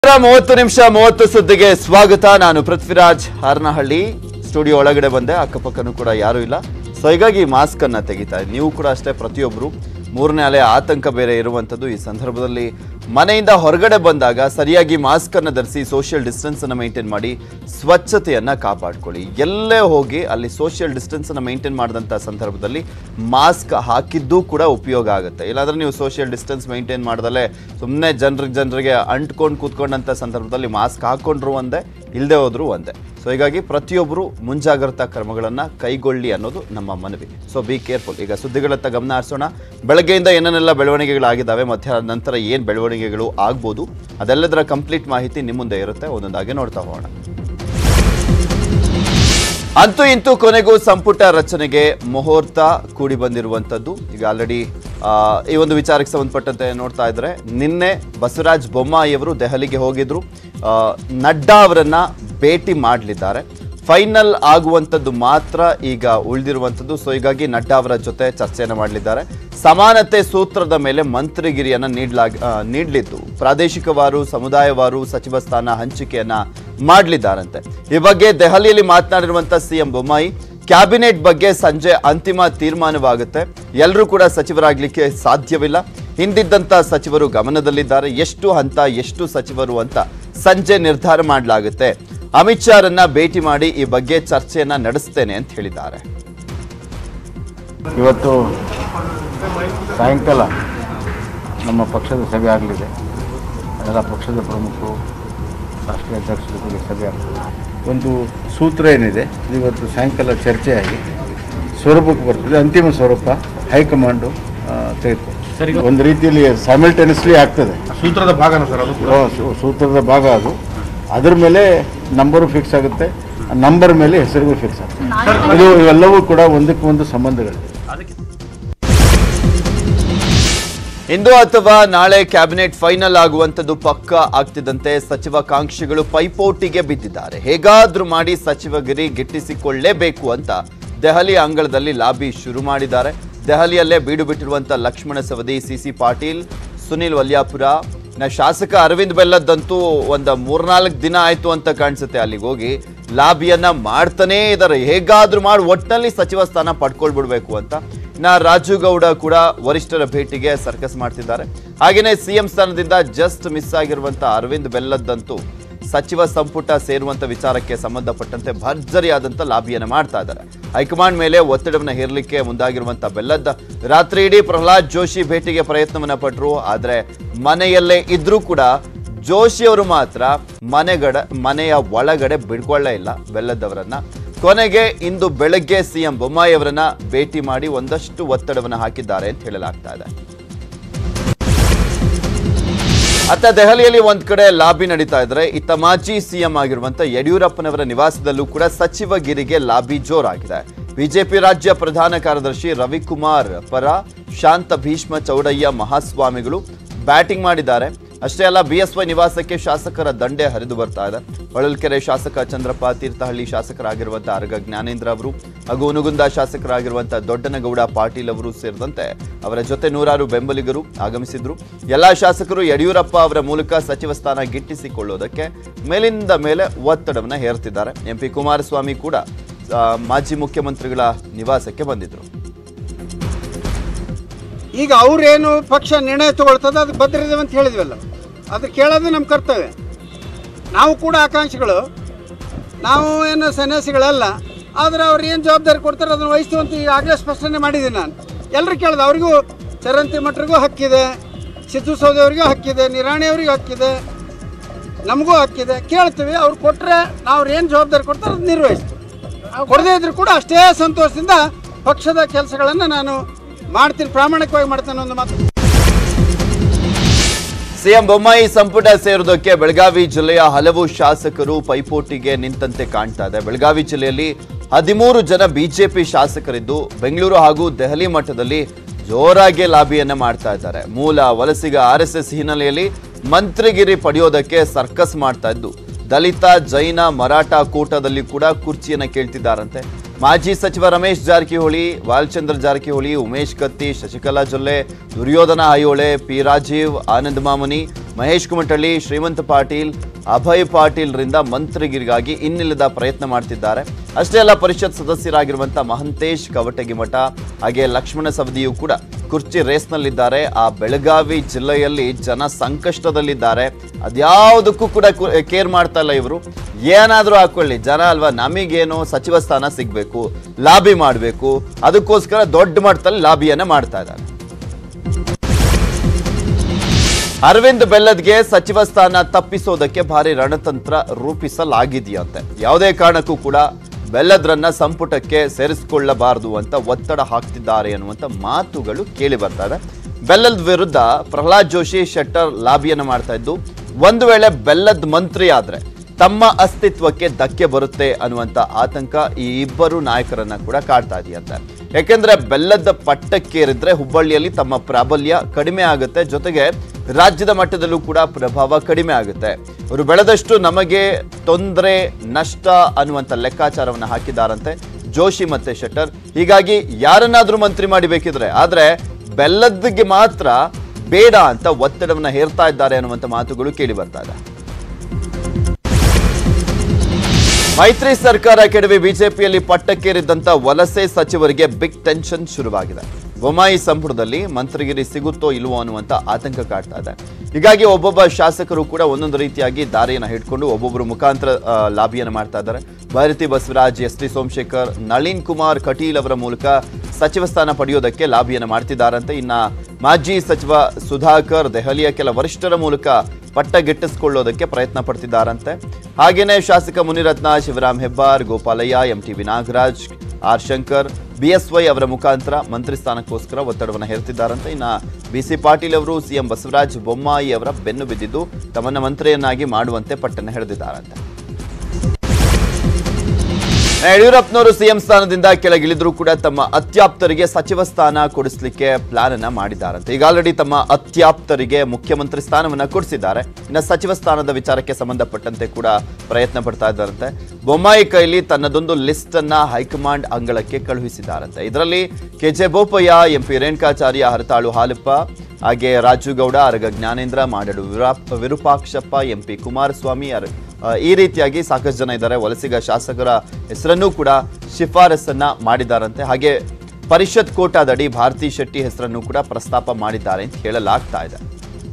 ನೂರ ಮೂವತ್ತು ನಿಮಿಷ ಮೂವತ್ತು ಸುದ್ದಿಗೆ ಸ್ವಾಗತ ನಾನು ಪೃಥ್ವಿರಾಜ್ ಹಾರನಹಳ್ಳಿ ಸ್ಟುಡಿಯೋ ಒಳಗಡೆ ಬಂದೆ ಅಕ್ಕಪಕ್ಕನೂ ಕೂಡ ಯಾರೂ ಇಲ್ಲ ಸೊ ಹೀಗಾಗಿ ಮಾಸ್ಕ್ ಅನ್ನ ತೆಗಿತಾ ಇದ್ದೀನಿ. ನೀವು ಕೂಡ ಅಷ್ಟೇ ಪ್ರತಿಯೊಬ್ಬರು ಮೂರನೇ ಅಲೆ ಆತಂಕ ಬೇರೆ ಇರುವಂಥದ್ದು ಈ ಸಂದರ್ಭದಲ್ಲಿ ಮನೆಯಿಂದ ಹೊರಗಡೆ ಬಂದಾಗ ಸರಿಯಾಗಿ ಮಾಸ್ಕ್ ಅನ್ನು ಧರಿಸಿ ಸೋಷಿಯಲ್ ಡಿಸ್ಟೆನ್ಸ್ ಅನ್ನು ಮೇಂಟೈನ್ ಮಾಡಿ ಸ್ವಚ್ಛತೆಯನ್ನ ಕಾಪಾಡ್ಕೊಳ್ಳಿ ಎಲ್ಲೇ ಹೋಗಿ ಅಲ್ಲಿ ಸೋಷಿಯಲ್ ಡಿಸ್ಟೆನ್ಸ್ ಅನ್ನು ಮೇಂಟೈನ್ ಮಾಡಿದಂಥ ಸಂದರ್ಭದಲ್ಲಿ ಮಾಸ್ಕ್ ಹಾಕಿದ್ದು ಕೂಡ ಉಪಯೋಗ ಆಗುತ್ತೆ ಇಲ್ಲಾಂದ್ರೆ ನೀವು ಸೋಷಿಯಲ್ ಡಿಸ್ಟೆನ್ಸ್ ಮೇಂಟೈನ್ ಮಾಡ್ದಲೇ ಸುಮ್ಮನೆ ಜನರಿಗೆ ಜನರಿಗೆ ಅಂಟ್ಕೊಂಡು ಕೂತ್ಕೊಂಡಂಥ ಸಂದರ್ಭದಲ್ಲಿ ಮಾಸ್ಕ್ ಹಾಕೊಂಡ್ರು ಒಂದೇ ಇಲ್ಲದೆ ಹೋದ್ರು ಒಂದೇ ಸೊ ಹೀಗಾಗಿ ಪ್ರತಿಯೊಬ್ಬರು ಮುಂಜಾಗ್ರತಾ ಕ್ರಮಗಳನ್ನು ಕೈಗೊಳ್ಳಿ ಅನ್ನೋದು ನಮ್ಮ ಮನವಿ ಸೊ ಬಿ ಕೇರ್ಫುಲ್ ಈಗ ಸುದ್ದಿಗಳತ್ತ ಗಮನ ಹರಿಸೋಣ ಬೆಳಗ್ಗೆಯಿಂದ ಏನೇನೆಲ್ಲ ಬೆಳವಣಿಗೆಗಳಾಗಿದ್ದಾವೆ ಮಧ್ಯಾಹ್ನದ ನಂತರ ಏನು ಬೆಳವಣಿಗೆಗಳು ಆಗ್ಬೋದು ಅದೆಲ್ಲದರ ಕಂಪ್ಲೀಟ್ ಮಾಹಿತಿ ನಿಮ್ಮ ಮುಂದೆ ಇರುತ್ತೆ ಒಂದೊಂದಾಗಿ ನೋಡ್ತಾ ಹೋಗೋಣ ಅಂತೂ ಇಂತೂ ಕೊನೆಗೂ ಸಂಪುಟ ರಚನೆಗೆ ಮುಹೂರ್ತ ಕೂಡಿ ಬಂದಿರುವಂಥದ್ದು ಈಗ ಆಲ್ರೆಡಿ ಈ ಒಂದು ವಿಚಾರಕ್ಕೆ ಸಂಬಂಧಪಟ್ಟಂತೆ ನೋಡ್ತಾ ಇದ್ರೆ ನಿನ್ನೆ ಬಸವರಾಜ್ ಬೊಮ್ಮಾಯಿಯವರು ದೆಹಲಿಗೆ ಹೋಗಿದ್ರು ಆ, ನಡ್ಡಾ ಅವರನ್ನ ಭೇಟಿ ಮಾಡಲಿದ್ದಾರೆ ಫೈನಲ್ ಆಗುವಂಥದ್ದು ಮಾತ್ರ ಈಗ ಉಳಿದಿರುವಂಥದ್ದು ಸೊ ಹೀಗಾಗಿ ನಡ್ಡಾ ಅವರ ಜೊತೆ ಚರ್ಚೆಯನ್ನು ಮಾಡಲಿದ್ದಾರೆ ಸಮಾನತೆ ಸೂತ್ರದ ಮೇಲೆ ಮಂತ್ರಿಗಿರಿಯನ್ನ ನೀಡಲಾಗ ನೀಡಲಿದ್ದು ಪ್ರಾದೇಶಿಕವಾರು ಸಮುದಾಯವಾರು ಸಚಿವ ಸ್ಥಾನ ಹಂಚಿಕೆಯನ್ನ ಮಾಡಲಿದ್ದಾರಂತೆ ಈ ಬಗ್ಗೆ ದೆಹಲಿಯಲ್ಲಿ ಮಾತನಾಡಿರುವಂತ ಸಿಎಂ ಬೊಮ್ಮಾಯಿ ಕ್ಯಾಬಿನೆಟ್ ಬಗ್ಗೆ ಸಂಜೆ ಅಂತಿಮ ತೀರ್ಮಾನವಾಗುತ್ತೆ ಎಲ್ಲರೂ ಕೂಡ ಸಚಿವರಾಗ್ಲಿಕ್ಕೆ ಸಾಧ್ಯವಿಲ್ಲ ಹಿಂದಿದ್ದಂತ ಸಚಿವರು ಗಮನದಲ್ಲಿದ್ದಾರೆ ಎಷ್ಟು ಹಂತ ಎಷ್ಟು ಸಚಿವರು ಅಂತ ಸಂಜೆ ನಿರ್ಧಾರ ಮಾಡಲಾಗುತ್ತೆ ಅಮಿತ್ ಶಾರನ್ನ ಭೇಟಿ ಮಾಡಿ ಈ ಬಗ್ಗೆ ಚರ್ಚೆಯನ್ನ ನಡೆಸ್ತೇನೆ ಅಂತ ಹೇಳಿದ್ದಾರೆ ಇವತ್ತು ಸಾಯಂಕಾಲ ನಮ್ಮ ಪಕ್ಷದ ಸಭೆ ಆಗಲಿದೆ ಎಲ್ಲ ಪಕ್ಷದ ಪ್ರಮುಖರು ರಾಷ್ಟ್ರೀಯ ಅಧ್ಯಕ್ಷರ ಜೊತೆಗೆ ಸಭೆ ಆಗ್ತದೆ ಒಂದು ಸೂತ್ರ ಏನಿದೆ ಇದು ಇವತ್ತು ಸಾಯಂಕಾಲ ಚರ್ಚೆ ಆಗಿ ಸ್ವರೂಪಕ್ಕೆ ಬರ್ತದೆ ಅಂತಿಮ ಸ್ವರೂಪ ಹೈಕಮಾಂಡು ಆ, ತೆಗೆದುಕೊಂಡು ಒಂದು ರೀತಿಯಲ್ಲಿ ಸೈಮಲ್ಟೇನಿಯಸ್ಲಿ ಆಗ್ತದೆ ಸೂತ್ರದ ಭಾಗನ ಸರ್ ಅದು ಆ, ಸೂ- ಸೂತ್ರದ ಭಾಗ ಅದು ಅದ್ರ ಮೇಲೆ ನಂಬರು ಫಿಕ್ಸ್ ಆಗುತ್ತೆ ಆ ನಂಬರ್ ಮೇಲೆ ಹೆಸರುಗಳು ಫಿಕ್ಸ್ ಆಗುತ್ತೆ ಇದು ಇವೆಲ್ಲವೂ ಕೂಡ ಒಂದಕ್ಕೆ ಒಂದು ಸಂಬಂಧಗಳಿವೆ ಇಂದು ಅಥವಾ ನಾಳೆ ಕ್ಯಾಬಿನೆಟ್ ಫೈನಲ್ ಆಗುವಂತದ್ದು ಪಕ್ಕ ಆಗ್ತಿದ್ದಂತೆ ಸಚಿವಾಕಾಂಕ್ಷಿಗಳು ಪೈಪೋಟಿಗೆ ಬಿದ್ದಿದ್ದಾರೆ ಹೇಗಾದ್ರೂ ಮಾಡಿ ಸಚಿವಗಿರಿ ಗಿಟ್ಟಿಸಿಕೊಳ್ಳಲೇಬೇಕು ಅಂತ ದೆಹಲಿ ಅಂಗಳದಲ್ಲಿ ಲಾಬಿ ಶುರು ಮಾಡಿದ್ದಾರೆ ದೆಹಲಿಯಲ್ಲೇ ಬೀಡು ಬಿಟ್ಟಿರುವಂತ ಲಕ್ಷ್ಮಣ ಸವದಿ ಸಿಸಿ ಪಾಟೀಲ್ ಸುನಿಲ್ ವಲ್ಯಾಪುರ ನ ಶಾಸಕ ಅರವಿಂದ್ ಬೆಲ್ಲದ್ದಂತೂ ಒಂದು ಮೂರ್ನಾಲ್ಕು ದಿನ ಆಯ್ತು ಅಂತ ಕಾಣಿಸುತ್ತೆ ಅಲ್ಲಿಗೆ ಹೋಗಿ ಲಾಬಿಯನ್ನ ಮಾಡ್ತಾನೇ ಇದ್ದಾರೆ ಹೇಗಾದ್ರೂ ಮಾಡಿ ಒಟ್ಟಿನಲ್ಲಿ ಸಚಿವ ಸ್ಥಾನ ಪಡ್ಕೊಳ್ಬಿಡ್ಬೇಕು ಅಂತ ಇನ್ನ ರಾಜು ಗೌಡ ಕೂಡ ವರಿಷ್ಠರ ಭೇಟಿಗೆ ಸರ್ಕಸ್ ಮಾಡ್ತಿದ್ದಾರೆ ಹಾಗೇನೆ ಸಿಎಂ ಸ್ಥಾನದಿಂದ ಜಸ್ಟ್ ಮಿಸ್ ಆಗಿರುವಂತ ಅರವಿಂದ್ ಬೆಲ್ಲದ್ದಂತೂ ಸಚಿವ ಸಂಪುಟ ಸೇರುವಂತ ವಿಚಾರಕ್ಕೆ ಸಂಬಂಧಪಟ್ಟಂತೆ ಭರ್ಜರಿಯಾದಂತ ಲಾಬಿಯನ್ನ ಮಾಡ್ತಾ ಇದ್ದಾರೆ ಹೈಕಮಾಂಡ್ ಮೇಲೆ ಒತ್ತಡವನ್ನ ಹೇರಲಿಕ್ಕೆ ಮುಂದಾಗಿರುವಂತ ಬೆಲ್ಲದ್ದ ರಾತ್ರಿ ಇಡೀ ಪ್ರಹ್ಲಾದ್ ಜೋಶಿ ಭೇಟಿಗೆ ಪ್ರಯತ್ನವನ್ನ ಪಟ್ಟರು ಆದ್ರೆ ಮನೆಯಲ್ಲೇ ಇದ್ರೂ ಕೂಡ ಜೋಶಿ ಅವರು ಮಾತ್ರ ಮನೆಗಡ ಮನೆಯ ಒಳಗಡೆ ಬಿಡ್ಕೊಳ್ಳೇ ಇಲ್ಲ ಬೆಲ್ಲದವರನ್ನ ಕೊನೆಗೆ ಇಂದು ಬೆಳಗ್ಗೆ ಸಿಎಂ ಬೊಮ್ಮಾಯಿ ಅವರನ್ನ ಭೇಟಿ ಮಾಡಿ ಒಂದಷ್ಟು ಒತ್ತಡವನ್ನು ಹಾಕಿದ್ದಾರೆ ಅಂತ ಹೇಳಲಾಗ್ತಾ ಇದೆ ಅತ್ತ ದೆಹಲಿಯಲ್ಲಿ ಒಂದ್ ಕಡೆ ಲಾಬಿ ನಡೀತಾ ಇದ್ರೆ ಇತ್ತ ಮಾಜಿ ಸಿಎಂ ಆಗಿರುವಂತ ಯಡಿಯೂರಪ್ಪನವರ ನಿವಾಸದಲ್ಲೂ ಕೂಡ ಸಚಿವಗಿರಿಗೆ ಲಾಬಿ ಜೋರಾಗಿದೆ ಬಿಜೆಪಿ ರಾಜ್ಯ ಪ್ರಧಾನ ಕಾರ್ಯದರ್ಶಿ ರವಿಕುಮಾರ್ ಪರ ಶಾಂತ ಭೀಷ್ಮ ಚೌಡಯ್ಯ ಮಹಾಸ್ವಾಮಿಗಳು ಬ್ಯಾಟಿಂಗ್ ಮಾಡಿದ್ದಾರೆ ಅಷ್ಟೇ ಅಲ್ಲ ಬಿಎಸ್ವೈ ನಿವಾಸಕ್ಕೆ ಶಾಸಕರ ದಂಡೆ ಹರಿದು ಬರ್ತಾ ಇದೆ ಹೊಳಲ್ಕೆರೆ ಶಾಸಕ ಚಂದ್ರಪ್ಪ ತೀರ್ಥಹಳ್ಳಿ ಶಾಸಕರಾಗಿರುವಂತಹ ಅರಗ ಜ್ಞಾನೇಂದ್ರ ಅವರು ಹಾಗೂ ಉನಗುಂದ ಶಾಸಕರಾಗಿರುವಂತಹ ದೊಡ್ಡನಗೌಡ ಪಾಟೀಲ್ ಅವರು ಸೇರಿದಂತೆ ಅವರ ಜೊತೆ ನೂರಾರು ಬೆಂಬಲಿಗರು ಆಗಮಿಸಿದ್ರು ಎಲ್ಲಾ ಶಾಸಕರು ಯಡಿಯೂರಪ್ಪ ಅವರ ಮೂಲಕ ಸಚಿವ ಸ್ಥಾನ ಗಿಟ್ಟಿಸಿಕೊಳ್ಳೋದಕ್ಕೆ ಮೇಲಿಂದ ಮೇಲೆ ಒತ್ತಡವನ್ನ ಹೇರ್ತಿದ್ದಾರೆ ಎಂಪಿ ಕುಮಾರಸ್ವಾಮಿ ಕೂಡ ಆ, ಮಾಜಿ ಮುಖ್ಯಮಂತ್ರಿಗಳ ನಿವಾಸಕ್ಕೆ ಬಂದಿದ್ರು ಈಗ ಅವ್ರೇನು ಪಕ್ಷ ನಿರ್ಣಯ ತಗೊಳ್ತದೆ ಅದು ಭದ್ರದೇವ ಅಂತ ಹೇಳಿದ್ವಲ್ಲ ಅದು ಕೇಳೋದು ನಮ್ಮ ಕರ್ತವ್ಯ ನಾವು ಕೂಡ ಆಕಾಂಕ್ಷಿಗಳು ನಾವು ಏನು ಸನ್ಯಾಸಿಗಳಲ್ಲ ಆದರೆ ಅವ್ರು ಏನು ಜವಾಬ್ದಾರಿ ಕೊಡ್ತಾರೆ ಅದನ್ನು ವಹಿಸ್ತು ಅಂತ ಈಗಾಗಲೇ ಸ್ಪಷ್ಟನೆ ಮಾಡಿದ್ದೀನಿ ನಾನು ಎಲ್ಲರೂ ಕೇಳಿದೆ ಅವರಿಗೂ ಚರಂತಿ ಮಠರಿಗೂ ಹಕ್ಕಿದೆ ಸಿದ್ದು ಸೌದೆಯವರಿಗೂ ಹಕ್ಕಿದೆ ನಿರಾಣಿಯವರಿಗೂ ಹಕ್ಕಿದೆ ನಮಗೂ ಹಕ್ಕಿದೆ ಕೇಳ್ತೀವಿ ಅವ್ರು ಕೊಟ್ಟರೆ ನಾವು ಅವ್ರು ಏನು ಜವಾಬ್ದಾರಿ ಕೊಡ್ತಾರೆ ಅದು ನಿರ್ವಹಿಸ್ತೀವಿ ಕೊಡದೇ ಇದ್ರು ಕೂಡ ಅಷ್ಟೇ ಸಂತೋಷದಿಂದ ಪಕ್ಷದ ಕೆಲಸಗಳನ್ನು ನಾನು ಮಾಡ್ತೀನಿ ಪ್ರಾಮಾಣಿಕವಾಗಿ ಮಾಡ್ತೇನೆ ಒಂದು ಮಾತು ಸಿಎಂ ಬೊಮ್ಮಾಯಿ ಸಂಪುಟ ಸೇರುವುದಕ್ಕೆ ಬೆಳಗಾವಿ ಜಿಲ್ಲೆಯ ಹಲವು ಶಾಸಕರು ಪೈಪೋಟಿಗೆ ನಿಂತಂತೆ ಕಾಣ್ತಾ ಇದೆ ಬೆಳಗಾವಿ ಜಿಲ್ಲೆಯಲ್ಲಿ ಹದಿಮೂರು ಜನ ಬಿಜೆಪಿ ಶಾಸಕರಿದ್ದು ಬೆಂಗಳೂರು ಹಾಗೂ ದೆಹಲಿ ಮಟ್ಟದಲ್ಲಿ ಜೋರಾಗಿ ಲಾಬಿಯನ್ನ ಮಾಡ್ತಾ ಇದ್ದಾರೆ ಮೂಲ ವಲಸಿಗ ಆರ್ ಎಸ್ ಎಸ್ ಹಿನ್ನೆಲೆಯಲ್ಲಿ ಮಂತ್ರಿಗಿರಿ ಪಡೆಯೋದಕ್ಕೆ ಸರ್ಕಸ್ ಮಾಡ್ತಾ ಇದ್ದು ದಲಿತ ಜೈನ ಮರಾಠ ಕೂಟದಲ್ಲಿ ಕೂಡ ಕುರ್ಚಿಯನ್ನ ಕೇಳ್ತಿದ್ದಾರಂತೆ ಮಾಜಿ ಸಚಿವ ರಮೇಶ್ ಜಾರಕಿಹೊಳಿ ಬಾಲಚಂದ್ರ ಜಾರಕಿಹೊಳಿ ಉಮೇಶ್ ಕತ್ತಿ ಶಶಿಕಲಾ ಜೊಲ್ಲೆ ದುರ್ಯೋಧನ ಐಹೊಳೆ ಪಿ ರಾಜೀವ್ ಆನಂದ್ ಮಾಮನಿ ಮಹೇಶ್ ಕುಮಟಳ್ಳಿ ಶ್ರೀಮಂತ್ ಪಾಟೀಲ್ ಅಭಯ್ ಪಾಟೀಲ್ರಿಂದ ಮಂತ್ರಿಗಿರಿಗಾಗಿ ಇನ್ನಿಲ್ಲದ ಪ್ರಯತ್ನ ಮಾಡ್ತಿದ್ದಾರೆ ಅಷ್ಟೇ ಅಲ್ಲ ಪರಿಷತ್ ಸದಸ್ಯರಾಗಿರುವಂಥ ಮಹಂತೇಶ್ ಕವಟಗಿಮಠ ಹಾಗೆ ಲಕ್ಷ್ಮಣ ಸವದಿಯು ಕೂಡ ಕುರ್ಚಿ ರೇಸ್ನಲ್ಲಿದ್ದಾರೆ ಆ ಬೆಳಗಾವಿ ಜಿಲ್ಲೆಯಲ್ಲಿ ಜನ ಸಂಕಷ್ಟದಲ್ಲಿದ್ದಾರೆ ಅದ್ಯಾವುದಕ್ಕೂ ಕೂಡ ಕೇರ್ ಮಾಡ್ತಾ ಇಲ್ಲ ಇವರು ಏನಾದರೂ ಹಾಕೊಳ್ಳಿ ಜನ ಅಲ್ವಾ ನಮಗೇನು ಸಚಿವ ಸ್ಥಾನ ಸಿಗಬೇಕು ಲಾಬಿ ಮಾಡಬೇಕು ಅದಕ್ಕೋಸ್ಕರ ದೊಡ್ಡ ಮಟ್ಟದಲ್ಲಿ ಲಾಬಿಯನ್ನ ಮಾಡ್ತಾ ಇದ್ದಾರೆ ಅರವಿಂದ್ ಬೆಲ್ಲದ್ಗೆ ಸಚಿವ ಸ್ಥಾನ ತಪ್ಪಿಸೋದಕ್ಕೆ ಭಾರಿ ರಣತಂತ್ರ ರೂಪಿಸಲಾಗಿದೆಯಂತೆ ಯಾವುದೇ ಕಾರಣಕ್ಕೂ ಕೂಡ ಬೆಲ್ಲದ್ರನ್ನ ಸಂಪುಟಕ್ಕೆ ಸೇರಿಸಿಕೊಳ್ಳಬಾರದು ಅಂತ ಒತ್ತಡ ಹಾಕ್ತಿದ್ದಾರೆ ಅನ್ನುವಂಥ ಮಾತುಗಳು ಕೇಳಿ ಬರ್ತಾ ಇದೆ ಬೆಲ್ಲದ್ ವಿರುದ್ಧ ಪ್ರಹ್ಲಾದ್ ಜೋಶಿ ಶೆಟ್ಟರ್ ಲಾಬಿಯನ್ನು ಮಾಡ್ತಾ ಇದ್ದು ಒಂದು ವೇಳೆ ಬೆಲ್ಲದ್ ಮಂತ್ರಿ ಆದ್ರೆ ತಮ್ಮ ಅಸ್ತಿತ್ವಕ್ಕೆ ಧಕ್ಕೆ ಬರುತ್ತೆ ಅನ್ನುವಂಥ ಆತಂಕ ಈ ಇಬ್ಬರು ನಾಯಕರನ್ನ ಕೂಡ ಕಾಡ್ತಾ ಇದೆಯಂತೆ ಯಾಕೆಂದ್ರೆ ಬೆಲ್ಲದ ಪಟ್ಟಕ್ಕೇರಿದ್ರೆ ಹುಬ್ಬಳ್ಳಿಯಲ್ಲಿ ತಮ್ಮ ಪ್ರಾಬಲ್ಯ ಕಡಿಮೆ ಆಗುತ್ತೆ ಜೊತೆಗೆ ರಾಜ್ಯದ ಮಟ್ಟದಲ್ಲೂ ಕೂಡ ಪ್ರಭಾವ ಕಡಿಮೆ ಆಗುತ್ತೆ ಅವರು ಬೆಳೆದಷ್ಟು ನಮಗೆ ತೊಂದರೆ ನಷ್ಟ ಅನ್ನುವಂಥ ಲೆಕ್ಕಾಚಾರವನ್ನು ಹಾಕಿದ್ದಾರಂತೆ ಜೋಶಿ ಮತ್ತೆ ಶೆಟ್ಟರ್ ಹೀಗಾಗಿ ಯಾರನ್ನಾದ್ರೂ ಮಂತ್ರಿ ಮಾಡಿಬೇಕಿದ್ರೆ ಆದ್ರೆ ಬೆಲ್ಲದ್ದಿಗೆ ಮಾತ್ರ ಬೇಡ ಅಂತ ಒತ್ತಡವನ್ನ ಹೇರ್ತಾ ಇದ್ದಾರೆ ಅನ್ನುವಂಥ ಮಾತುಗಳು ಕೇಳಿ ಬರ್ತಾ ಇದೆ ಮೈತ್ರಿ ಸರ್ಕಾರ ಕೆಡವಿ ಬಿಜೆಪಿಯಲ್ಲಿ ಪಟ್ಟಕ್ಕೇರಿದ್ದಂತ ವಲಸೆ ಸಚಿವರಿಗೆ ಬಿಗ್ ಟೆನ್ಷನ್ ಶುರುವಾಗಿದೆ ಬೊಮ್ಮಾಯಿ ಸಂಪುಟದಲ್ಲಿ ಮಂತ್ರಿಗಿರಿ ಸಿಗುತ್ತೋ ಇಲ್ವೋ ಅನ್ನುವಂತ ಆತಂಕ ಕಾಡ್ತಾ ಇದೆ ಹೀಗಾಗಿ ಒಬ್ಬೊಬ್ಬ ಶಾಸಕರು ಕೂಡ ಒಂದೊಂದು ರೀತಿಯಾಗಿ ದಾರಿಯನ್ನು ಹಿಡ್ಕೊಂಡು ಒಬ್ಬೊಬ್ಬರು ಮುಖಾಂತರ ಆ, ಲಾಬಿಯನ್ನು ಮಾಡ್ತಾ ಇದ್ದಾರೆ ಭಾರತಿ ಬಸವರಾಜ್ ಎಸ್ ಟಿ ಸೋಮಶೇಖರ್ ನಳಿನ್ ಕುಮಾರ್ ಕಟೀಲ್ ಅವರ ಮೂಲಕ ಸಚಿವ ಸ್ಥಾನ ಪಡೆಯೋದಕ್ಕೆ ಲಾಬಿಯನ್ನು ಮಾಡ್ತಿದ್ದಾರಂತೆ ಇನ್ನ ಮಾಜಿ ಸಚಿವ ಸುಧಾಕರ್ ದೆಹಲಿಯ ಕೆಲ ವರಿಷ್ಠರ ಮೂಲಕ ಪಟ್ಟ ಗಿಟ್ಟಿಸಿಕೊಳ್ಳೋದಕ್ಕೆ ಪ್ರಯತ್ನ ಪಡ್ತಿದ್ದಾರಂತೆ ಹಾಗೇನೆ ಶಾಸಕ Munirathna Shivaram Hebbar Gopalaiah M T Nagaraj R Shankar BSY ಅವರ ಮುಖಾಂತರ ಮಂತ್ರಿ ಸ್ಥಾನಕ್ಕೋಸ್ಕರ ಒತ್ತಡವನ್ನು ಹೇರ್ತಿದ್ದಾರಂತೆ ಇನ್ನ ಬಿಸಿ ಪಾಟೀಲ್ ಅವರು ಸಿಎಂ ಬಸವರಾಜ ಬೊಮ್ಮಾಯಿ ಅವರ ಬೆನ್ನು ಬಿದ್ದಿದ್ದು ತಮ್ಮನ್ನ ಮಂತ್ರಿಯನ್ನಾಗಿ ಮಾಡುವಂತೆ ಪಟ್ಟನ್ನು ಹಿಡಿದಿದ್ದಾರಂತೆ ಯಡಿಯೂರಪ್ಪನವರು ಸಿಎಂ ಸ್ಥಾನದಿಂದ ಕೆಳಗಿಳಿದ್ರು ಕೂಡ ತಮ್ಮ ಅತ್ಯಾಪ್ತರಿಗೆ ಸಚಿವ ಸ್ಥಾನ ಕೊಡಿಸ್ಲಿಕ್ಕೆ ಪ್ಲಾನ್ ಅನ್ನ ಮಾಡಿದ್ದಾರಂತೆ ಈಗ ಆಲ್ರೆಡಿ ತಮ್ಮ ಅತ್ಯಾಪ್ತರಿಗೆ ಮುಖ್ಯಮಂತ್ರಿ ಸ್ಥಾನವನ್ನ ಕೊಡಿಸಿದ್ದಾರೆ ಇನ್ನು ಸಚಿವ ಸ್ಥಾನದ ವಿಚಾರಕ್ಕೆ ಸಂಬಂಧಪಟ್ಟಂತೆ ಕೂಡ ಪ್ರಯತ್ನ ಪಡ್ತಾ ಇದ್ದಾರಂತೆ ಬೊಮ್ಮಾಯಿ ಕೈಲಿ ತನ್ನದೊಂದು ಲಿಸ್ಟ್ ಅನ್ನ ಹೈಕಮಾಂಡ್ ಅಂಗಳಕ್ಕೆ ಕಳುಹಿಸಿದ್ದಾರಂತೆ ಇದರಲ್ಲಿ ಕೆಜೆ ಬೋಪಯ್ಯ ಎಂಪಿ ರೇಣುಕಾಚಾರ್ಯ ಹರತಾಳು ಹಾಲಪ್ಪ ಹಾಗೆ ರಾಜು ಗೌಡ ಅರಗ ಜ್ಞಾನೇಂದ್ರ ಮಾಡಡು ವಿರಾಪ್ ವಿರೂಪಾಕ್ಷಪ್ಪ ಎಂಪಿ ಕುಮಾರಸ್ವಾಮಿ ಅರ- ಆ, ಈ ರೀತಿಯಾಗಿ ಸಾಕಷ್ಟು ಜನ ಇದ್ದಾರೆ ವಲಸಿಗ ಶಾಸಕರ ಹೆಸರನ್ನೂ ಕೂಡ ಶಿಫಾರಸನ್ನ ಮಾಡಿದ್ದಾರಂತೆ ಹಾಗೆ ಪರಿಷತ್ ಕೋಟಾದಡಿ ಭಾರತಿ ಶೆಟ್ಟಿ ಹೆಸರನ್ನು ಕೂಡ ಪ್ರಸ್ತಾಪ ಮಾಡಿದ್ದಾರೆ ಅಂತ ಹೇಳಲಾಗ್ತಾ ಇದೆ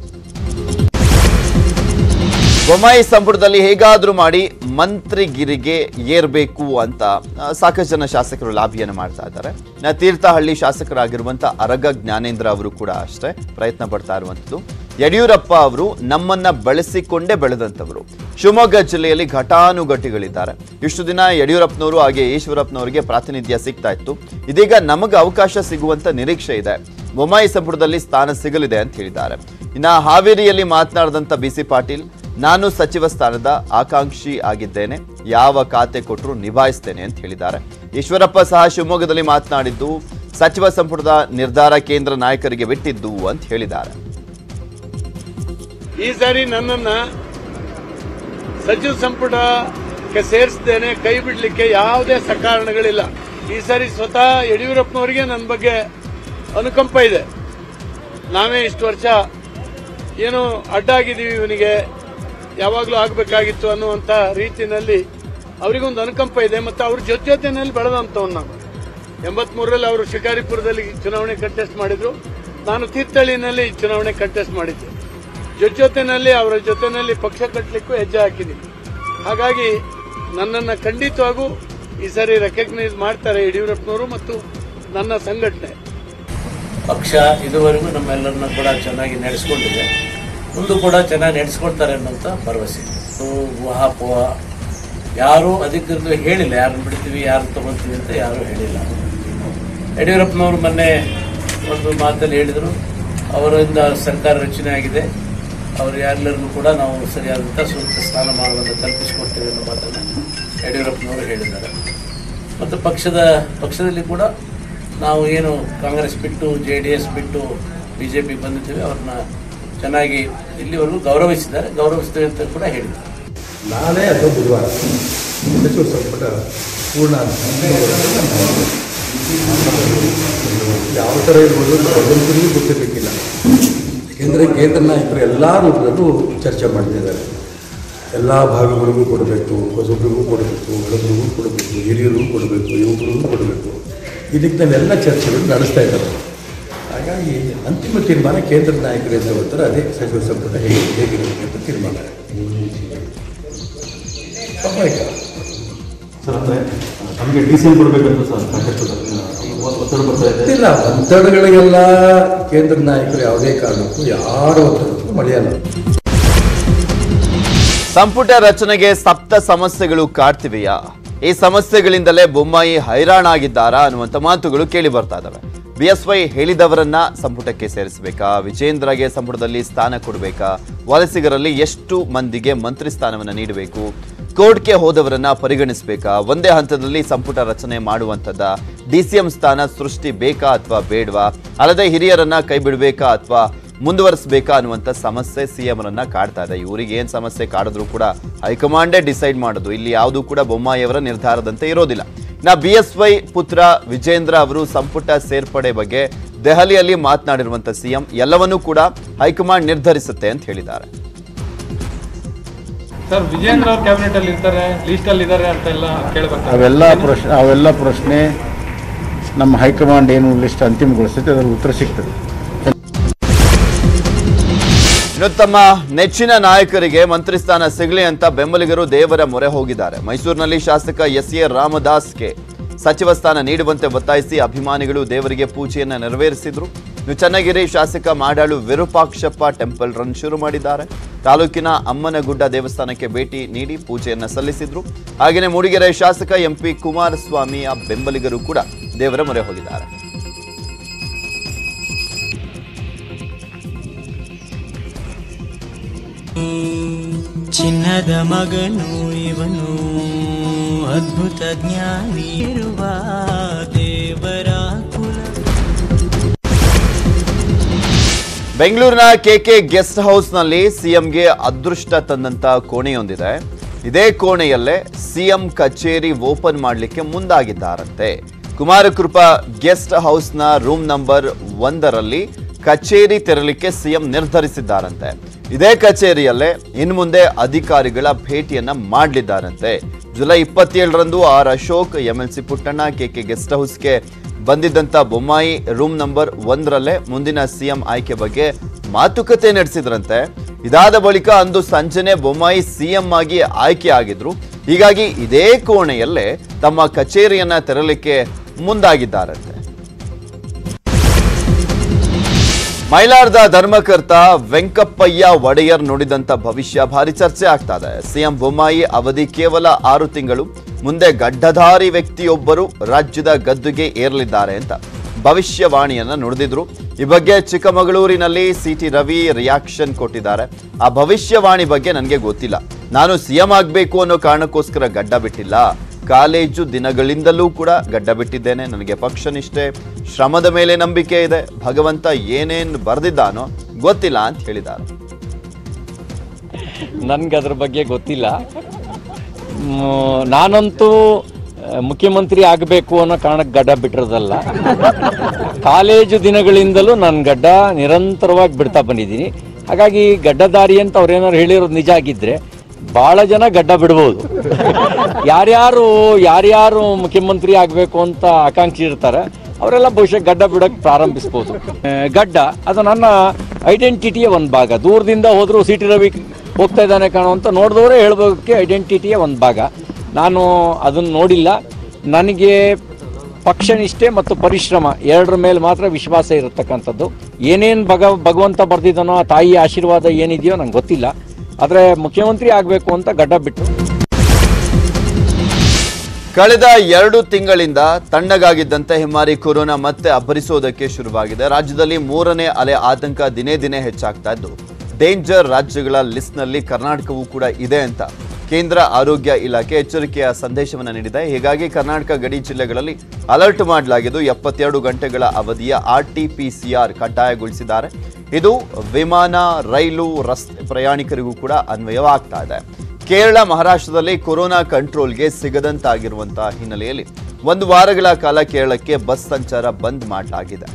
ಬೊಮ್ಮಾಯಿ ಸಂಪುಟದಲ್ಲಿ ಹೇಗಾದ್ರೂ ಮಾಡಿ ಮಂತ್ರಿಗಿರಿಗೆ ಏರ್ಬೇಕು ಅಂತ ಆ, ಸಾಕಷ್ಟು ಜನ ಶಾಸಕರು ಲಾಭಿಯನ್ನು ಮಾಡ್ತಾ ಇದ್ದಾರೆ ನಾ ತೀರ್ಥಹಳ್ಳಿ ಶಾಸಕರಾಗಿರುವಂತ ಅರಗ ಜ್ಞಾನೇಂದ್ರ ಅವರು ಕೂಡ ಅಷ್ಟೇ ಪ್ರಯತ್ನ ಪಡ್ತಾ ಇರುವಂಥದ್ದು ಯಡಿಯೂರಪ್ಪ ಅವರು ನಮ್ಮನ್ನ ಬೆಳೆಸಿಕೊಂಡೇ ಬೆಳೆದಂಥವರು ಶಿವಮೊಗ್ಗ ಜಿಲ್ಲೆಯಲ್ಲಿ ಘಟಾನುಘಟಿಗಳಿದ್ದಾರೆ ಇಷ್ಟು ದಿನ ಯಡಿಯೂರಪ್ಪನವರು ಹಾಗೆ ಈಶ್ವರಪ್ಪನವರಿಗೆ ಪ್ರಾತಿನಿಧ್ಯ ಸಿಗ್ತಾ ಇತ್ತು ಇದೀಗ ನಮಗೆ ಅವಕಾಶ ಸಿಗುವಂತ ನಿರೀಕ್ಷೆ ಇದೆ ಬೊಮ್ಮಾಯಿ ಸಂಪುಟದಲ್ಲಿ ಸ್ಥಾನ ಸಿಗಲಿದೆ ಅಂತ ಹೇಳಿದ್ದಾರೆ ಇನ್ನ ಹಾವೇರಿಯಲ್ಲಿ ಮಾತನಾಡಿದಂತ ಬಿಸಿ ಪಾಟೀಲ್ ನಾನು ಸಚಿವ ಸ್ಥಾನದ ಆಕಾಂಕ್ಷಿ ಆಗಿದ್ದೇನೆ ಯಾವ ಖಾತೆ ಕೊಟ್ಟರು ನಿಭಾಯಿಸ್ತೇನೆ ಅಂತ ಹೇಳಿದ್ದಾರೆ ಈಶ್ವರಪ್ಪ ಸಹ ಶಿವಮೊಗ್ಗದಲ್ಲಿ ಮಾತನಾಡಿದ್ದು ಸಚಿವ ಸಂಪುಟದ ನಿರ್ಧಾರ ಕೇಂದ್ರ ನಾಯಕರಿಗೆ ಬಿಟ್ಟಿದ್ದು ಅಂತ ಹೇಳಿದ್ದಾರೆ ಈ ಸಾರಿ ನನ್ನನ್ನ ಸಚಿವ ಸಂಪುಟಕ್ಕೆ ಸೇರಿಸ್ತೇನೆ ಕೈ ಬಿಡ್ಲಿಕ್ಕೆ ಯಾವುದೇ ಸಕಾರಣಗಳಿಲ್ಲ ಈ ಸಾರಿ ಸ್ವತಃ ಯಡಿಯೂರಪ್ಪನವರಿಗೆ ನನ್ನ ಬಗ್ಗೆ ಅನುಕಂಪ ಇದೆ ನಾವೇ ಇಷ್ಟು ವರ್ಷ ಏನು ಅಡ್ಡಾಗಿದ್ದೀವಿ ಇವನಿಗೆ ಯಾವಾಗಲೂ ಆಗಬೇಕಾಗಿತ್ತು ಅನ್ನುವಂಥ ರೀತಿಯಲ್ಲಿ ಅವರಿಗೊಂದು ಅನುಕಂಪ ಇದೆ ಮತ್ತು ಅವ್ರ ಜೊತೆ ಜೊತೆನಲ್ಲಿ ಬೆಳೆದಂಥವ್ನು ನಾನು ಎಂಬತ್ಮೂರರಲ್ಲಿ ಅವರು ಶಿಕಾರಿಪುರದಲ್ಲಿ ಚುನಾವಣೆ ಕಂಟೆಸ್ಟ್ ಮಾಡಿದ್ರು ನಾನು ತೀರ್ಥಹಳ್ಳಿನಲ್ಲಿ ಚುನಾವಣೆ ಕಂಟೆಸ್ಟ್ ಮಾಡಿದ್ದೆ ಜೊತೆ ಜೊತೆನಲ್ಲಿ ಅವರ ಜೊತೆನಲ್ಲಿ ಪಕ್ಷ ಕಟ್ಟಲಿಕ್ಕೂ ಹೆಜ್ಜೆ ಹಾಕಿದ್ದೀನಿ ಹಾಗಾಗಿ ನನ್ನನ್ನು ಖಂಡಿತವಾಗೂ ಈ ಸಾರಿ ರೆಕಗ್ನೈಸ್ ಮಾಡ್ತಾರೆ ಯಡಿಯೂರಪ್ಪನವರು ಮತ್ತು ನನ್ನ ಸಂಘಟನೆ ಪಕ್ಷ ಇದುವರೆಗೂ ನಮ್ಮೆಲ್ಲರನ್ನ ಕೂಡ ಚೆನ್ನಾಗಿ ನಡೆಸ್ಕೊಂಡಿದೆ ಮುಂದೆ ಕೂಡ ಚೆನ್ನಾಗಿ ನಡೆಸ್ಕೊಳ್ತಾರೆ ಅನ್ನೋಂಥ ಭರವಸೆ ಇದೆ ಸೊ ಊಹಾಪೋಹ ಯಾರೂ ಅಧಿಕೃತವಾಗಿ ಹೇಳಿಲ್ಲ ಯಾರನ್ನು ಬಿಡ್ತೀವಿ ಯಾರು ತಗೊಳ್ತೀವಿ ಅಂತ ಯಾರೂ ಹೇಳಿಲ್ಲ ಯಡಿಯೂರಪ್ಪನವರು ಮೊನ್ನೆ ಒಂದು ಮಾತಲ್ಲಿ ಹೇಳಿದರು ಅವರಿಂದ ಸರ್ಕಾರ ರಚನೆ ಆಗಿದೆ ಅವರು ಎಲ್ಲರಿಗೂ ಕೂಡ ನಾವು ಸರಿಯಾದಂಥ ಸೂಕ್ತ ಸ್ಥಾನಮಾನವನ್ನು ಕಲ್ಪಿಸಿಕೊಡ್ತೇವೆ ಅನ್ನೋ ಮಾತನ್ನು ಯಡಿಯೂರಪ್ಪನವರು ಹೇಳಿದ್ದಾರೆ ಮತ್ತು ಪಕ್ಷದ ಪಕ್ಷದಲ್ಲಿ ಕೂಡ ನಾವು ಏನು ಕಾಂಗ್ರೆಸ್ ಬಿಟ್ಟು ಜೆ ಡಿ ಎಸ್ ಬಿಟ್ಟು ಬಿ ಜೆ ಪಿ ಬಂದಿದ್ದೀವಿ ಅವ್ರನ್ನ ಚೆನ್ನಾಗಿ ಇಲ್ಲಿವರೆಗೂ ಗೌರವಿಸಿದ್ದಾರೆ ಗೌರವಿಸ್ತೇವೆ ಅಂತ ಕೂಡ ಹೇಳಿದ್ದಾರೆ ನಾಳೆ ಅಥವಾ ಬುಧವಾರ ಸಚಿವ ಸಂಪುಟ ಪೂರ್ಣ ಅಂತಿಮಗೊಳಿಸಲು ನಮ್ಮ ಯಾವ ಥರ ಇರ್ಬೋದು ಅಂತ ಭಗವಂತನಿಗೂ ಗೊತ್ತಿರಲಿಕ್ಕಿಲ್ಲ ಏಕೆಂದರೆ ಕೇಂದ್ರ ನಾಯಕರು ಎಲ್ಲ ರೂಪದಲ್ಲೂ ಚರ್ಚೆ ಮಾಡ್ತಿದ್ದಾರೆ ಎಲ್ಲ ಭಾಗಗಳಿಗೂ ಕೊಡಬೇಕು ಹೊಸಬ್ರಿಗೂ ಕೊಡಬೇಕು ಹಳಬರಿಗೂ ಕೊಡಬೇಕು ಹಿರಿಯರಿಗೂ ಕೊಡಬೇಕು ಯುವಕರಿಗೂ ಕೊಡಬೇಕು ಈ ನಿಟ್ಟಿನಲ್ಲೆಲ್ಲ ಚರ್ಚೆಗಳು ನಡೆಸ್ತಾ ಇದ್ದಾರೆ ಹಾಗಾಗಿ ಅಂತಿಮ ತೀರ್ಮಾನ ಕೇಂದ್ರ ನಾಯಕರು ಎಂದು ಹೇಳ್ತಾರೆ ಅದೇ ಸಚಿವ ಸಂಪುಟ ಹೇಗೆ ಹೇಗಿರಬೇಕು ಅಂತ ತೀರ್ಮಾನ ಸ್ವಾಭಾವಿಕ ಸರ್ ಅಂದರೆ ನಮಗೆ ಡಿ ಸಿ ಎಂ ಕೊಡಬೇಕಂತ ಸರ್ ಸಾಕಷ್ಟು ಒತ್ತಡ ಬರ್ತಾ ಇದೆ ಗೊತ್ತಿಲ್ಲ ಒತ್ತಡಗಳಿಗೆಲ್ಲ ಕೇಂದ್ರ ನಾಯಕರು ಯಾವುದೇ ಕಾರಣಕ್ಕೂ ಯಾರ ಒತ್ತಡಕ್ಕೂ ಮಳೆಯಲ್ಲ ಸಂಪುಟ ರಚನೆಗೆ ಸಪ್ತ ಸಮಸ್ಯೆಗಳು ಕಾಡ್ತಿವೆಯಾ ಈ ಸಮಸ್ಯೆಗಳಿಂದಲೇ ಬೊಮ್ಮಾಯಿ ಹೈರಾಣಾಗಿದ್ದಾರಾ ಅನ್ನುವಂಥ ಮಾತುಗಳು ಕೇಳಿ ಬರ್ತಾ ಇದಾವೆ ಬಿಎಸ್ವೈ ಹೇಳಿದವರನ್ನ ಸಂಪುಟಕ್ಕೆ ಸೇರಿಸಬೇಕಾ ವಿಜೇಂದ್ರಗೆ ಸಂಪುಟದಲ್ಲಿ ಸ್ಥಾನ ಕೊಡಬೇಕಾ ವಲಸಿಗರಲ್ಲಿ ಎಷ್ಟು ಮಂದಿಗೆ ಮಂತ್ರಿ ಸ್ಥಾನವನ್ನು ನೀಡಬೇಕು ಕೋರ್ಟ್ಗೆ ಹೋದವರನ್ನ ಪರಿಗಣಿಸಬೇಕಾ ಒಂದೇ ಹಂತದಲ್ಲಿ ಸಂಪುಟ ರಚನೆ ಮಾಡುವಂಥದ್ದ ಡಿಸಿಎಂ ಸ್ಥಾನ ಸೃಷ್ಟಿ ಬೇಕಾ ಅಥವಾ ಬೇಡವಾ ಅಲ್ಲದೆ ಹಿರಿಯರನ್ನ ಕೈ ಬಿಡಬೇಕಾ ಅಥವಾ ಮುಂದುವರಿಸಬೇಕಾ ಅನ್ನುವಂಥ ಸಮಸ್ಯೆ ಸಿಎಂ ರನ್ನ ಕಾಡ್ತಾ ಇದೆ ಇವರಿಗೆ ಏನ್ ಸಮಸ್ಯೆ ಕಾಡಿದ್ರು ಕೂಡ ಹೈಕಮಾಂಡೇ ಡಿಸೈಡ್ ಮಾಡೋದು ಇಲ್ಲಿ ಯಾವುದು ಕೂಡ ಬೊಮ್ಮಾಯಿಯವರ ನಿರ್ಧಾರದಂತೆ ಇರೋದಿಲ್ಲ ನಾ ಬಿ ಎಸ್ ವೈ ಪುತ್ರ ವಿಜೇಂದ್ರ ಅವರು ಸಂಪುಟ ಸೇರ್ಪಡೆ ಬಗ್ಗೆ ದೆಹಲಿಯಲ್ಲಿ ಮಾತನಾಡಿರುವಂತ ಸಿಎಂ ಎಲ್ಲವನ್ನೂ ಕೂಡ ಹೈಕಮಾಂಡ್ ನಿರ್ಧರಿಸುತ್ತೆ ಅಂತ ಹೇಳಿದ್ದಾರೆ ಸರ್ ವಿಜೇಂದ್ರ ಅವ್ರ ಕ್ಯಾಬಿನೆಟ್ ಅಲ್ಲಿ ಇರ್ತಾರೆ ಲೀಸ್ಟ್ ಅಲ್ಲಿ ಇದ್ದಾರೆ ಅಂತ ಎಲ್ಲ ಕೇಳಬೇಕು ಅವೆಲ್ಲ ಪ್ರಶ್ನೆ ಅವೆಲ್ಲ ಪ್ರಶ್ನೆ ನಮ್ಮ ಹೈಕಮಾಂಡ್ ಏನು ಲಿಸ್ಟ್ ಅಂತಿಮಗೊಳಿಸ್ತೈತೆ ಅದರ ಉತ್ತರ ಸಿಗ್ತದೆ ಇನ್ನು ತಮ್ಮ ನೆಚ್ಚಿನ ನಾಯಕರಿಗೆ ಮಂತ್ರಿ ಸ್ಥಾನ ಸಿಗಲಿ ಅಂತ ಬೆಂಬಲಿಗರು ದೇವರ ಮೊರೆ ಹೋಗಿದ್ದಾರೆ ಮೈಸೂರಿನಲ್ಲಿ ಶಾಸಕ ಎಸ್ ಎ ರಾಮದಾಸ್ಗೆ ಸಚಿವ ಸ್ಥಾನ ನೀಡುವಂತೆ ಒತ್ತಾಯಿಸಿ ಅಭಿಮಾನಿಗಳು ದೇವರಿಗೆ ಪೂಜೆಯನ್ನ ನೆರವೇರಿಸಿದ್ರು ಇನ್ನು ಚನ್ನಗಿರಿ ಶಾಸಕ ಮಾಡಾಳು ವಿರೂಪಾಕ್ಷಪ್ಪ ಟೆಂಪಲ್ ರನ್ ಶುರು ಮಾಡಿದ್ದಾರೆ ತಾಲೂಕಿನ ಅಮ್ಮನಗುಡ್ಡ ದೇವಸ್ಥಾನಕ್ಕೆ ಭೇಟಿ ನೀಡಿ ಪೂಜೆಯನ್ನ ಸಲ್ಲಿಸಿದ್ರು ಹಾಗೆಯೇ ಮೂಡಿಗೆರೆ ಶಾಸಕ ಎಂಪಿ ಕುಮಾರಸ್ವಾಮಿಯ ಬೆಂಬಲಿಗರು ಕೂಡ ದೇವರ ಮೊರೆ ಹೋಗಿದ್ದಾರೆ ಚಿನ್ನದ ಮಗನು ಇವನು ಅದ್ಭುತ ಜ್ಞಾನಿ ಇರುವ ದೇವರ ಕುಲ ಬೆಂಗಳೂರಿನ ಕೆಕೆ ಗೆಸ್ಟ್ ಹೌಸ್ನಲ್ಲಿ ಸಿಎಂಗೆ ಅದೃಷ್ಟ ತಂದಂತ ಕೋಣೆಯೊಂದಿದೆ ಇದೇ ಕೋಣೆಯಲ್ಲೇ ಸಿಎಂ ಕಚೇರಿ ಓಪನ್ ಮಾಡಲಿಕ್ಕೆ ಮುಂದಾಗಿದ್ದಾರಂತೆ ಕುಮಾರಕೃಪಾ ಗೆಸ್ಟ್ ಹೌಸ್ನ ರೂಮ್ ನಂಬರ್ ಒಂದರಲ್ಲಿ ಕಚೇರಿ ತೆರಲಿಕ್ಕೆ ಸಿಎಂ ನಿರ್ಧರಿಸಿದ್ದಾರಂತೆ ಇದೇ ಕಚೇರಿಯಲ್ಲೇ ಇನ್ನು ಮುಂದೆ ಅಧಿಕಾರಿಗಳ ಭೇಟಿಯನ್ನ ಮಾಡಲಿದ್ದಾರಂತೆ ಜುಲೈ ಇಪ್ಪತ್ತೇಳರಂದು R Ashok MLC Puttanna KK guest ಹೌಸ್ಗೆ ಬಂದಿದ್ದಂತ ಬೊಮ್ಮಾಯಿ ರೂಮ್ ನಂಬರ್ ಒಂದರಲ್ಲೇ ಮುಂದಿನ ಸಿಎಂ ಆಯ್ಕೆ ಬಗ್ಗೆ ಮಾತುಕತೆ ನಡೆಸಿದ್ರಂತೆ ಇದಾದ ಬಳಿಕ ಅಂದು ಸಂಜೆನೆ ಬೊಮ್ಮಾಯಿ ಸಿಎಂ ಆಗಿ ಆಯ್ಕೆ ಆಗಿದ್ರು ಹೀಗಾಗಿ ಇದೇ ಕೋಣೆಯಲ್ಲೇ ತಮ್ಮ ಕಚೇರಿಯನ್ನ ತೆರಲಿಕ್ಕೆ ಮುಂದಾಗಿದ್ದಾರಂತೆ ಮೈಲಾರದ ಧರ್ಮಕರ್ತ ವೆಂಕಪ್ಪಯ್ಯ ಒಡೆಯರ್ ನುಡಿದಂತ ಭವಿಷ್ಯ ಭಾರಿ ಚರ್ಚೆ ಆಗ್ತಾ ಇದೆ ಸಿಎಂ ಬೊಮ್ಮಾಯಿ ಅವಧಿ ಕೇವಲ ಆರು ತಿಂಗಳು ಮುಂದೆ ಗಡ್ಡಧಾರಿ ವ್ಯಕ್ತಿಯೊಬ್ಬರು ರಾಜ್ಯದ ಗದ್ದುಗೆ ಏರಲಿದ್ದಾರೆ ಅಂತ ಭವಿಷ್ಯವಾಣಿಯನ್ನ ನುಡಿದಿದ್ರು ಈ ಬಗ್ಗೆ ಚಿಕ್ಕಮಗಳೂರಿನಲ್ಲಿ ಸಿಟಿ ರವಿ ರಿಯಾಕ್ಷನ್ ಕೊಟ್ಟಿದ್ದಾರೆ ಆ ಭವಿಷ್ಯವಾಣಿ ಬಗ್ಗೆ ನನಗೆ ಗೊತ್ತಿಲ್ಲ ನಾನು ಸಿಎಂ ಆಗಬೇಕು ಅನ್ನೋ ಕಾರಣಕ್ಕೋಸ್ಕರ ಗಡ್ಡ ಬಿಟ್ಟಿಲ್ಲ ಕಾಲೇಜು ದಿನಗಳಿಂದಲೂ ಕೂಡ ಗಡ್ಡ ಬಿಟ್ಟಿದ್ದೇನೆ ನನಗೆ ಪಕ್ಷ ನಿಷ್ಠೆ ಶ್ರಮದ ಮೇಲೆ ನಂಬಿಕೆ ಇದೆ ಭಗವಂತ ಏನೇನು ಬರೆದಿದ್ದಾನೋ ಗೊತ್ತಿಲ್ಲ ಅಂತ ಹೇಳಿದ್ದಾರೆ ನನಗೆ ಅದ್ರ ಬಗ್ಗೆ ಗೊತ್ತಿಲ್ಲ ಮ್, ನಾನಂತೂ ಆ, ಮುಖ್ಯಮಂತ್ರಿ ಆಗಬೇಕು ಅನ್ನೋ ಕಾರಣಕ್ಕೆ ಗಡ್ಡ ಬಿಟ್ಟಿರೋದಲ್ಲ ಕಾಲೇಜು ದಿನಗಳಿಂದಲೂ ನಾನು ಗಡ್ಡ ನಿರಂತರವಾಗಿ ಬಿಡ್ತಾ ಬಂದಿದ್ದೀನಿ ಹಾಗಾಗಿ ಗಡ್ಡದಾರಿ ಅಂತ ಅವ್ರೇನಾದ್ರು ಹೇಳಿರೋದು ನಿಜ ಆಗಿದ್ರೆ ಭಾಳ ಜನ ಗಡ್ಡ ಬಿಡ್ಬೋದು ಯಾರ್ಯಾರು ಯಾರ್ಯಾರು ಮುಖ್ಯಮಂತ್ರಿ ಆಗಬೇಕು ಅಂತ ಆಕಾಂಕ್ಷಿ ಇರ್ತಾರೆ ಅವರೆಲ್ಲ ಬಹುಶಃ ಗಡ್ಡ ಬಿಡೋಕ್ಕೆ ಪ್ರಾರಂಭಿಸ್ಬೋದು ಆ, ಗಡ್ಡ ಅದು ನನ್ನ ಐಡೆಂಟಿಟಿಯ ಒಂದು ಭಾಗ ದೂರದಿಂದ ಹೋದರೂ ಸಿ ಟಿ ರವಿ ಹೋಗ್ತಾ ಇದ್ದಾನೆ ಕಾಣೋ ಅಂತ ನೋಡಿದವರೇ ಹೇಳ್ಬೋದಕ್ಕೆ ಐಡೆಂಟಿಟಿಯ ಒಂದು ಭಾಗ ನಾನು ಅದನ್ನು ನೋಡಿಲ್ಲ ನನಗೆ ಪಕ್ಷನಿಷ್ಠೆ ಮತ್ತು ಪರಿಶ್ರಮ ಎರಡರ ಮೇಲೆ ಮಾತ್ರ ವಿಶ್ವಾಸ ಇರತಕ್ಕಂಥದ್ದು ಏನೇನು ಭಗ ಭಗವಂತ ಬರ್ದಿದ್ದಾನೋ ಆ ತಾಯಿ ಆಶೀರ್ವಾದ ಏನಿದೆಯೋ ನಂಗೆ ಗೊತ್ತಿಲ್ಲ ಆದರೆ ಮುಖ್ಯಮಂತ್ರಿ ಆಗಬೇಕು ಅಂತ ಗಡ್ಡ ಬಿಟ್ಟು ಕಳೆದ ಎರಡು ತಿಂಗಳಿಂದ ತಣ್ಣಗಾಗಿದ್ದಂತೆ ಹೆಮ್ಮಾರಿ ಕೊರೋನಾ ಮತ್ತೆ ಅಬ್ಬರಿಸೋದಕ್ಕೆ ಶುರುವಾಗಿದೆ ರಾಜ್ಯದಲ್ಲಿ ಮೂರನೇ ಅಲೆ ಆತಂಕ ದಿನೇ ದಿನೇ ಹೆಚ್ಚಾಗ್ತಾ ಇದ್ದು ಡೇಂಜರ್ ರಾಜ್ಯಗಳ ಲಿಸ್ಟ್ನಲ್ಲಿ ಕರ್ನಾಟಕವೂ ಕೂಡ ಇದೆ ಅಂತ ಕೇಂದ್ರ ಆರೋಗ್ಯ ಇಲಾಖೆ ಎಚ್ಚರಿಕೆಯ ಸಂದೇಶವನ್ನು ನೀಡಿದೆ ಹೀಗಾಗಿ ಕರ್ನಾಟಕ ಗಡಿ ಜಿಲ್ಲೆಗಳಲ್ಲಿ ಅಲರ್ಟ್ ಮಾಡಲಾಗಿದ್ದು ಎಪ್ಪತ್ತೆರಡು ಗಂಟೆಗಳ ಅವಧಿಯ R T P C R ಕಡ್ಡಾಯಗೊಳಿಸಿದ್ದಾರೆ ಇದು ವಿಮಾನ ರೈಲು ರಸ್ತೆ ಪ್ರಯಾಣಿಕರಿಗೂ ಕೂಡ ಅನ್ವಯವಾಗ್ತಾ ಇದೆ ಕೇರಳ ಮಹಾರಾಷ್ಟ್ರದಲ್ಲಿ ಕೊರೋನಾ ಕಂಟ್ರೋಲ್ಗೆ ಸಿಗದಂತಾಗಿರುವಂತಹ ಹಿನ್ನೆಲೆಯಲ್ಲಿ ಒಂದು ವಾರಗಳ ಕಾಲ ಕೇರಳಕ್ಕೆ ಬಸ್ ಸಂಚಾರ ಬಂದ್ ಮಾಡಲಾಗಿದೆ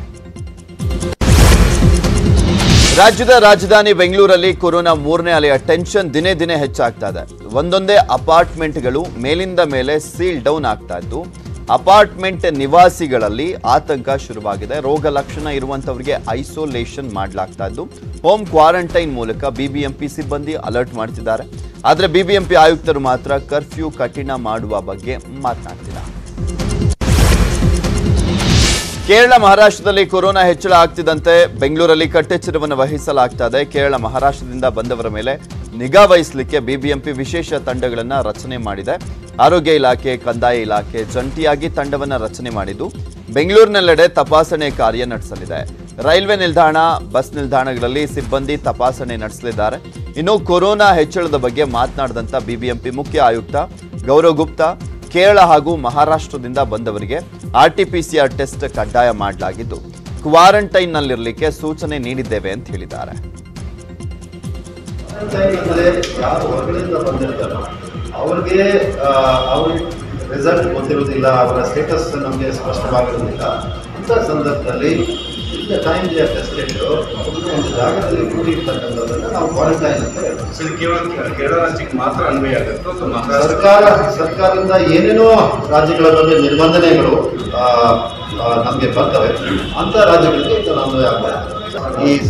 ರಾಜ್ಯದ ರಾಜಧಾನಿ ಬೆಂಗಳೂರಲ್ಲಿ ಕೊರೋನಾ ಮೂರನೇ ಅಲೆಯ ಟೆನ್ಷನ್ ದಿನೇ ದಿನೇ ಹೆಚ್ಚಾಗ್ತಾ ಇದೆ ಒಂದೊಂದೇ ಅಪಾರ್ಟ್ಮೆಂಟ್ಗಳು ಮೇಲಿಂದ ಮೇಲೆ ಸೀಲ್ ಡೌನ್ ಆಗ್ತಾ ಇದ್ದು ಅಪಾರ್ಟ್ಮೆಂಟ್ ನಿವಾಸಿಗಳಲ್ಲಿ ಆತಂಕ ಶುರುವಾಗಿದೆ ರೋಗ ಲಕ್ಷಣ ಇರುವಂತವರಿಗೆ ಐಸೋಲೇಷನ್ ಮಾಡಲಾಗ್ತಾ ಇದ್ದು ಹೋಮ್ ಕ್ವಾರಂಟೈನ್ ಮೂಲಕ ಬಿಬಿಎಂಪಿ ಸಿಬ್ಬಂದಿ ಅಲರ್ಟ್ ಮಾಡ್ತಿದ್ದಾರೆ ಆದರೆ ಬಿಬಿಎಂಪಿ ಆಯುಕ್ತರು ಮಾತ್ರ ಕರ್ಫ್ಯೂ ಕಠಿಣ ಮಾಡುವ ಬಗ್ಗೆ ಮಾತನಾಡ್ತಿಲ್ಲ ಕೇರಳ ಮಹಾರಾಷ್ಟ್ರದಲ್ಲಿ ಕೊರೋನಾ ಹೆಚ್ಚಳ ಆಗ್ತಿದ್ದಂತೆ ಬೆಂಗಳೂರಲ್ಲಿ ಕಟ್ಟೆಚ್ಚರವನ್ನು ವಹಿಸಲಾಗ್ತಾ ಇದೆ ಕೇರಳ ಮಹಾರಾಷ್ಟ್ರದಿಂದ ಬಂದವರ ಮೇಲೆ ನಿಗಾ ವಹಿಸಲಿಕ್ಕೆ ಬಿಬಿಎಂಪಿ ವಿಶೇಷ ತಂಡಗಳನ್ನು ರಚನೆ ಮಾಡಿದೆ ಆರೋಗ್ಯ ಇಲಾಖೆ ಕಂದಾಯ ಇಲಾಖೆ ಜಂಟಿಯಾಗಿ ತಂಡವನ್ನು ರಚನೆ ಮಾಡಿದ್ದು ಬೆಂಗಳೂರಿನೆಲ್ಲೆಡೆ ತಪಾಸಣೆ ಕಾರ್ಯ ನಡೆಸಲಿದೆ ರೈಲ್ವೆ ನಿಲ್ದಾಣ ಬಸ್ ನಿಲ್ದಾಣಗಳಲ್ಲಿ ಸಿಬ್ಬಂದಿ ತಪಾಸಣೆ ನಡೆಸಲಿದ್ದಾರೆ ಇನ್ನು ಕೊರೋನಾ ಹೆಚ್ಚಳದ ಬಗ್ಗೆ ಮಾತನಾಡಿದಂಥ ಬಿಬಿಎಂಪಿ ಮುಖ್ಯ ಆಯುಕ್ತ ಗೌರವ್ ಗುಪ್ತಾ ಕೇರಳ ಹಾಗೂ ಮಹಾರಾಷ್ಟ್ರದಿಂದ ಬಂದವರಿಗೆ ಆರ್ಟಿಪಿಸಿಆರ್ ಟೆಸ್ಟ್ ಕಡ್ಡಾಯ ಮಾಡಲಾಗಿದ್ದು ಕ್ವಾರಂಟೈನ್ನಲ್ಲಿರಲಿಕ್ಕೆ ಸೂಚನೆ ನೀಡಿದ್ದೇವೆ ಅಂತ ಹೇಳಿದ್ದಾರೆ ಅಂದ್ರೆ ಯಾರು ಹೊರಗಡೆಯಿಂದ ಬಂದಿರ್ತಾರೋ ಅವ್ರಿಗೆ ಆ, ಅವ್ರ ರಿಸಲ್ಟ್ ಗೊತ್ತಿರೋದಿಲ್ಲ ಅವರ ಸ್ಟೇಟಸ್ ನಮಗೆ ಸ್ಪಷ್ಟವಾಗಿರೋದಿಲ್ಲ ಅಂಥ ಸಂದರ್ಭದಲ್ಲಿ ಇಲ್ಲ ಟೈಮ್ ದೇ ಟೆಸ್ಟೆಡ್ ಅವ್ರನ್ನ ಒಂದು ಜಾಗದಲ್ಲಿ ಕೂಡಿರ್ತಕ್ಕಂಥದ್ದನ್ನು ನಾವು ಕ್ವಾರಂಟೈನ್ ಅಂತ ಹೇಳ್ತೀವಿ ಕೇವಲ ಕೇರಳ ರಾಜ್ಯಕ್ಕೆ ಮಾತ್ರ ಅನ್ವಯ ಆಗುತ್ತೆ ಅಥವಾ ಸರ್ಕಾರ ಸರ್ಕಾರದಿಂದ ಏನೇನೋ ರಾಜ್ಯಗಳ ಬಗ್ಗೆ ನಿರ್ಬಂಧನೆಗಳು ನಮಗೆ ಬರ್ತವೆ ಅಂಥ ರಾಜ್ಯಗಳಿಗೆ ಇದು ಅನ್ವಯ ಆಗ್ತದೆ ಈ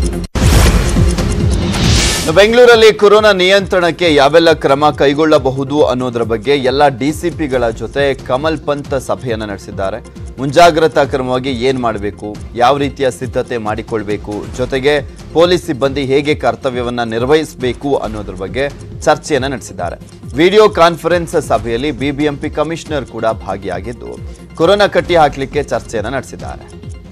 ಇನ್ನು ಬೆಂಗಳೂರಲ್ಲಿ ಕೊರೋನಾ ನಿಯಂತ್ರಣಕ್ಕೆ ಯಾವೆಲ್ಲ ಕ್ರಮ ಕೈಗೊಳ್ಳಬಹುದು ಅನ್ನೋದರ ಬಗ್ಗೆ ಎಲ್ಲ ಡಿಸಿಪಿಗಳ ಜೊತೆ ಕಮಲ್ ಪಂತ್ ಸಭೆಯನ್ನು ನಡೆಸಿದ್ದಾರೆ ಮುಂಜಾಗ್ರತಾ ಕ್ರಮವಾಗಿ ಏನ್ ಮಾಡಬೇಕು ಯಾವ ರೀತಿಯ ಸಿದ್ಧತೆ ಮಾಡಿಕೊಳ್ಬೇಕು ಜೊತೆಗೆ ಪೊಲೀಸ್ ಸಿಬ್ಬಂದಿ ಹೇಗೆ ಕರ್ತವ್ಯವನ್ನ ನಿರ್ವಹಿಸಬೇಕು ಅನ್ನೋದ್ರ ಬಗ್ಗೆ ಚರ್ಚೆಯನ್ನು ನಡೆಸಿದ್ದಾರೆ ವಿಡಿಯೋ ಕಾನ್ಫರೆನ್ಸ್ ಸಭೆಯಲ್ಲಿ ಬಿಬಿಎಂಪಿ ಕಮಿಷನರ್ ಕೂಡ ಭಾಗಿಯಾಗಿದ್ದು ಕೊರೋನಾ ಕಟ್ಟಿ ಹಾಕಲಿಕ್ಕೆ ಚರ್ಚೆಯನ್ನು ನಡೆಸಿದ್ದಾರೆ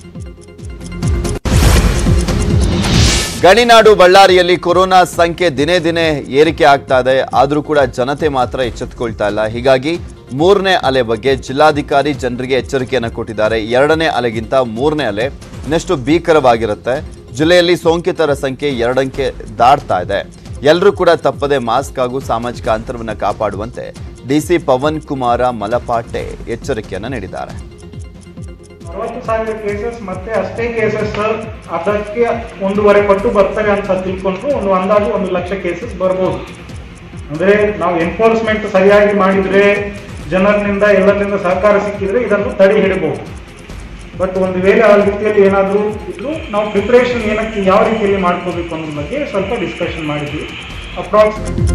ಗಣಿನಾಡು ಬಳ್ಳಾರಿಯಲ್ಲಿ ಕೊರೋನಾ ಸಂಖ್ಯೆ ದಿನೇ ದಿನೇ ಏರಿಕೆ ಆಗ್ತಾ ಇದೆ ಆದರೂ ಕೂಡ ಜನತೆ ಮಾತ್ರ ಎಚ್ಚೆತ್ತುಕೊಳ್ತಾ ಇಲ್ಲ ಹೀಗಾಗಿ ಮೂರನೇ ಅಲೆ ಬಗ್ಗೆ ಜಿಲ್ಲಾಧಿಕಾರಿ ಜನರಿಗೆ ಎಚ್ಚರಿಕೆಯನ್ನು ಕೊಟ್ಟಿದ್ದಾರೆ ಎರಡನೇ ಅಲೆಗಿಂತ ಮೂರನೇ ಅಲೆ ಇನ್ನಷ್ಟು ಭೀಕರವಾಗಿರುತ್ತೆ ಜಿಲ್ಲೆಯಲ್ಲಿ ಸೋಂಕಿತರ ಸಂಖ್ಯೆ ಎರಡಂಕೆ ದಾಟ್ತಾ ಇದೆ ಎಲ್ಲರೂ ಕೂಡ ತಪ್ಪದೆ ಮಾಸ್ಕ್ ಹಾಗೂ ಸಾಮಾಜಿಕ ಅಂತರವನ್ನು ಕಾಪಾಡುವಂತೆ ಡಿಸಿ ಪವನ್ ಕುಮಾರ ಮಲಪಾಟೆ ಎಚ್ಚರಿಕೆಯನ್ನು ನೀಡಿದ್ದಾರೆ ಅರವತ್ತು ಸಾವಿರ ಕೇಸಸ್ ಮತ್ತೆ ಅಷ್ಟೇ ಕೇಸಸ್ ಅದಕ್ಕೆ ಒಂದೂವರೆ ಪಟ್ಟು ಬರ್ತವೆ ಅಂತ ತಿಳ್ಕೊಂಡ್ರು ಒಂದು ಅಂದಾಜು ಒಂದು ಲಕ್ಷ ಕೇಸಸ್ ಬರ್ಬೋದು ಅಂದ್ರೆ ನಾವು ಎನ್ಫೋರ್ಸ್ಮೆಂಟ್ ಸರಿಯಾಗಿ ಮಾಡಿದ್ರೆ ಜನರಿಂದ ಎಲ್ಲರಿಂದ ಸಹಕಾರ ಸಿಕ್ಕಿದ್ರೆ ಇದನ್ನು ತಡೆ ಹಿಡಬಹುದು ಬಟ್ ಒಂದು ವೇಳೆ ಆ ರೀತಿಯಲ್ಲಿ ಏನಾದರೂ ಇದ್ರು ನಾವು ಪ್ರಿಪರೇಷನ್ ಏನಕ್ಕೆ ಯಾವ ರೀತಿಯಲ್ಲಿ ಮಾಡ್ಕೋಬೇಕು ಅನ್ನೋದ್ರ ಬಗ್ಗೆ ಸ್ವಲ್ಪ ಡಿಸ್ಕಷನ್ ಮಾಡಿದ್ವಿ ಅಪ್ರಾಕ್ಸ್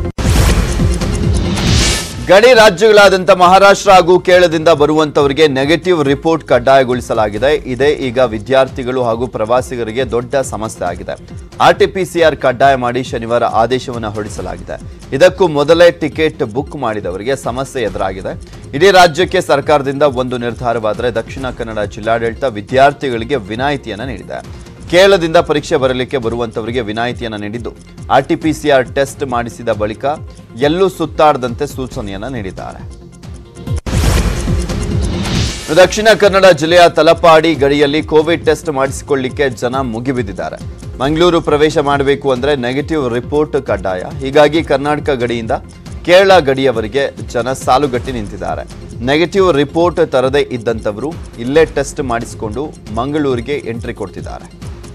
ಗಡಿ ರಾಜ್ಯಗಳಾದಂಥ ಮಹಾರಾಷ್ಟ್ರ ಹಾಗೂ ಕೇರಳದಿಂದ ಬರುವಂತವರಿಗೆ ನೆಗೆಟಿವ್ ರಿಪೋರ್ಟ್ ಕಡ್ಡಾಯಗೊಳಿಸಲಾಗಿದೆ ಇದೇ ಈಗ ವಿದ್ಯಾರ್ಥಿಗಳು ಹಾಗೂ ಪ್ರವಾಸಿಗರಿಗೆ ದೊಡ್ಡ ಸಮಸ್ಯೆ ಆಗಿದೆ ಆರ್ಟಿಪಿಸಿಆರ್ ಕಡ್ಡಾಯ ಮಾಡಿ ಶನಿವಾರ ಆದೇಶವನ್ನು ಹೊರಡಿಸಲಾಗಿದೆ ಇದಕ್ಕೂ ಮೊದಲೇ ಟಿಕೆಟ್ ಬುಕ್ ಮಾಡಿದವರಿಗೆ ಸಮಸ್ಯೆ ಎದುರಾಗಿದೆ ಇಡೀ ರಾಜ್ಯಕ್ಕೆ ಸರ್ಕಾರದಿಂದ ಒಂದು ನಿರ್ಧಾರವಾದರೆ ದಕ್ಷಿಣ ಕನ್ನಡ ಜಿಲ್ಲಾಡಳಿತ ವಿದ್ಯಾರ್ಥಿಗಳಿಗೆ ವಿನಾಯಿತಿಯನ್ನು ನೀಡಿದೆ ಕೇರಳದಿಂದ ಪರೀಕ್ಷೆ ಬರಲಿಕ್ಕೆ ಬರುವಂತವರಿಗೆ ವಿನಾಯಿತಿಯನ್ನು ನೀಡಿದ್ದು ಆರ್ಟಿಪಿಸಿಆರ್ ಟೆಸ್ಟ್ ಮಾಡಿಸಿದ ಬಳಿಕ ಎಲ್ಲೂ ಸುತ್ತಾಡದಂತೆ ಸೂಚನೆಯನ್ನು ನೀಡಿದ್ದಾರೆ ದಕ್ಷಿಣ ಕನ್ನಡ ಜಿಲ್ಲೆಯ ತಲಪಾಡಿ ಗಡಿಯಲ್ಲಿ ಕೋವಿಡ್ ಟೆಸ್ಟ್ ಮಾಡಿಸಿಕೊಳ್ಳಿಕ್ಕೆ ಜನ ಮುಗಿಬಿದ್ದಿದ್ದಾರೆ ಮಂಗಳೂರು ಪ್ರವೇಶ ಮಾಡಬೇಕು ಅಂದ್ರೆ ನೆಗೆಟಿವ್ ರಿಪೋರ್ಟ್ ಕಡ್ಡಾಯ ಹೀಗಾಗಿ ಕರ್ನಾಟಕ ಗಡಿಯಿಂದ ಕೇರಳ ಗಡಿಯವರೆಗೆ ಜನ ಸಾಲುಗಟ್ಟಿ ನಿಂತಿದ್ದಾರೆ ನೆಗೆಟಿವ್ ರಿಪೋರ್ಟ್ ತರದೇ ಇದ್ದಂಥವರು ಇಲ್ಲೇ ಟೆಸ್ಟ್ ಮಾಡಿಸಿಕೊಂಡು ಮಂಗಳೂರಿಗೆ ಎಂಟ್ರಿ ಕೊಡ್ತಿದ್ದಾರೆ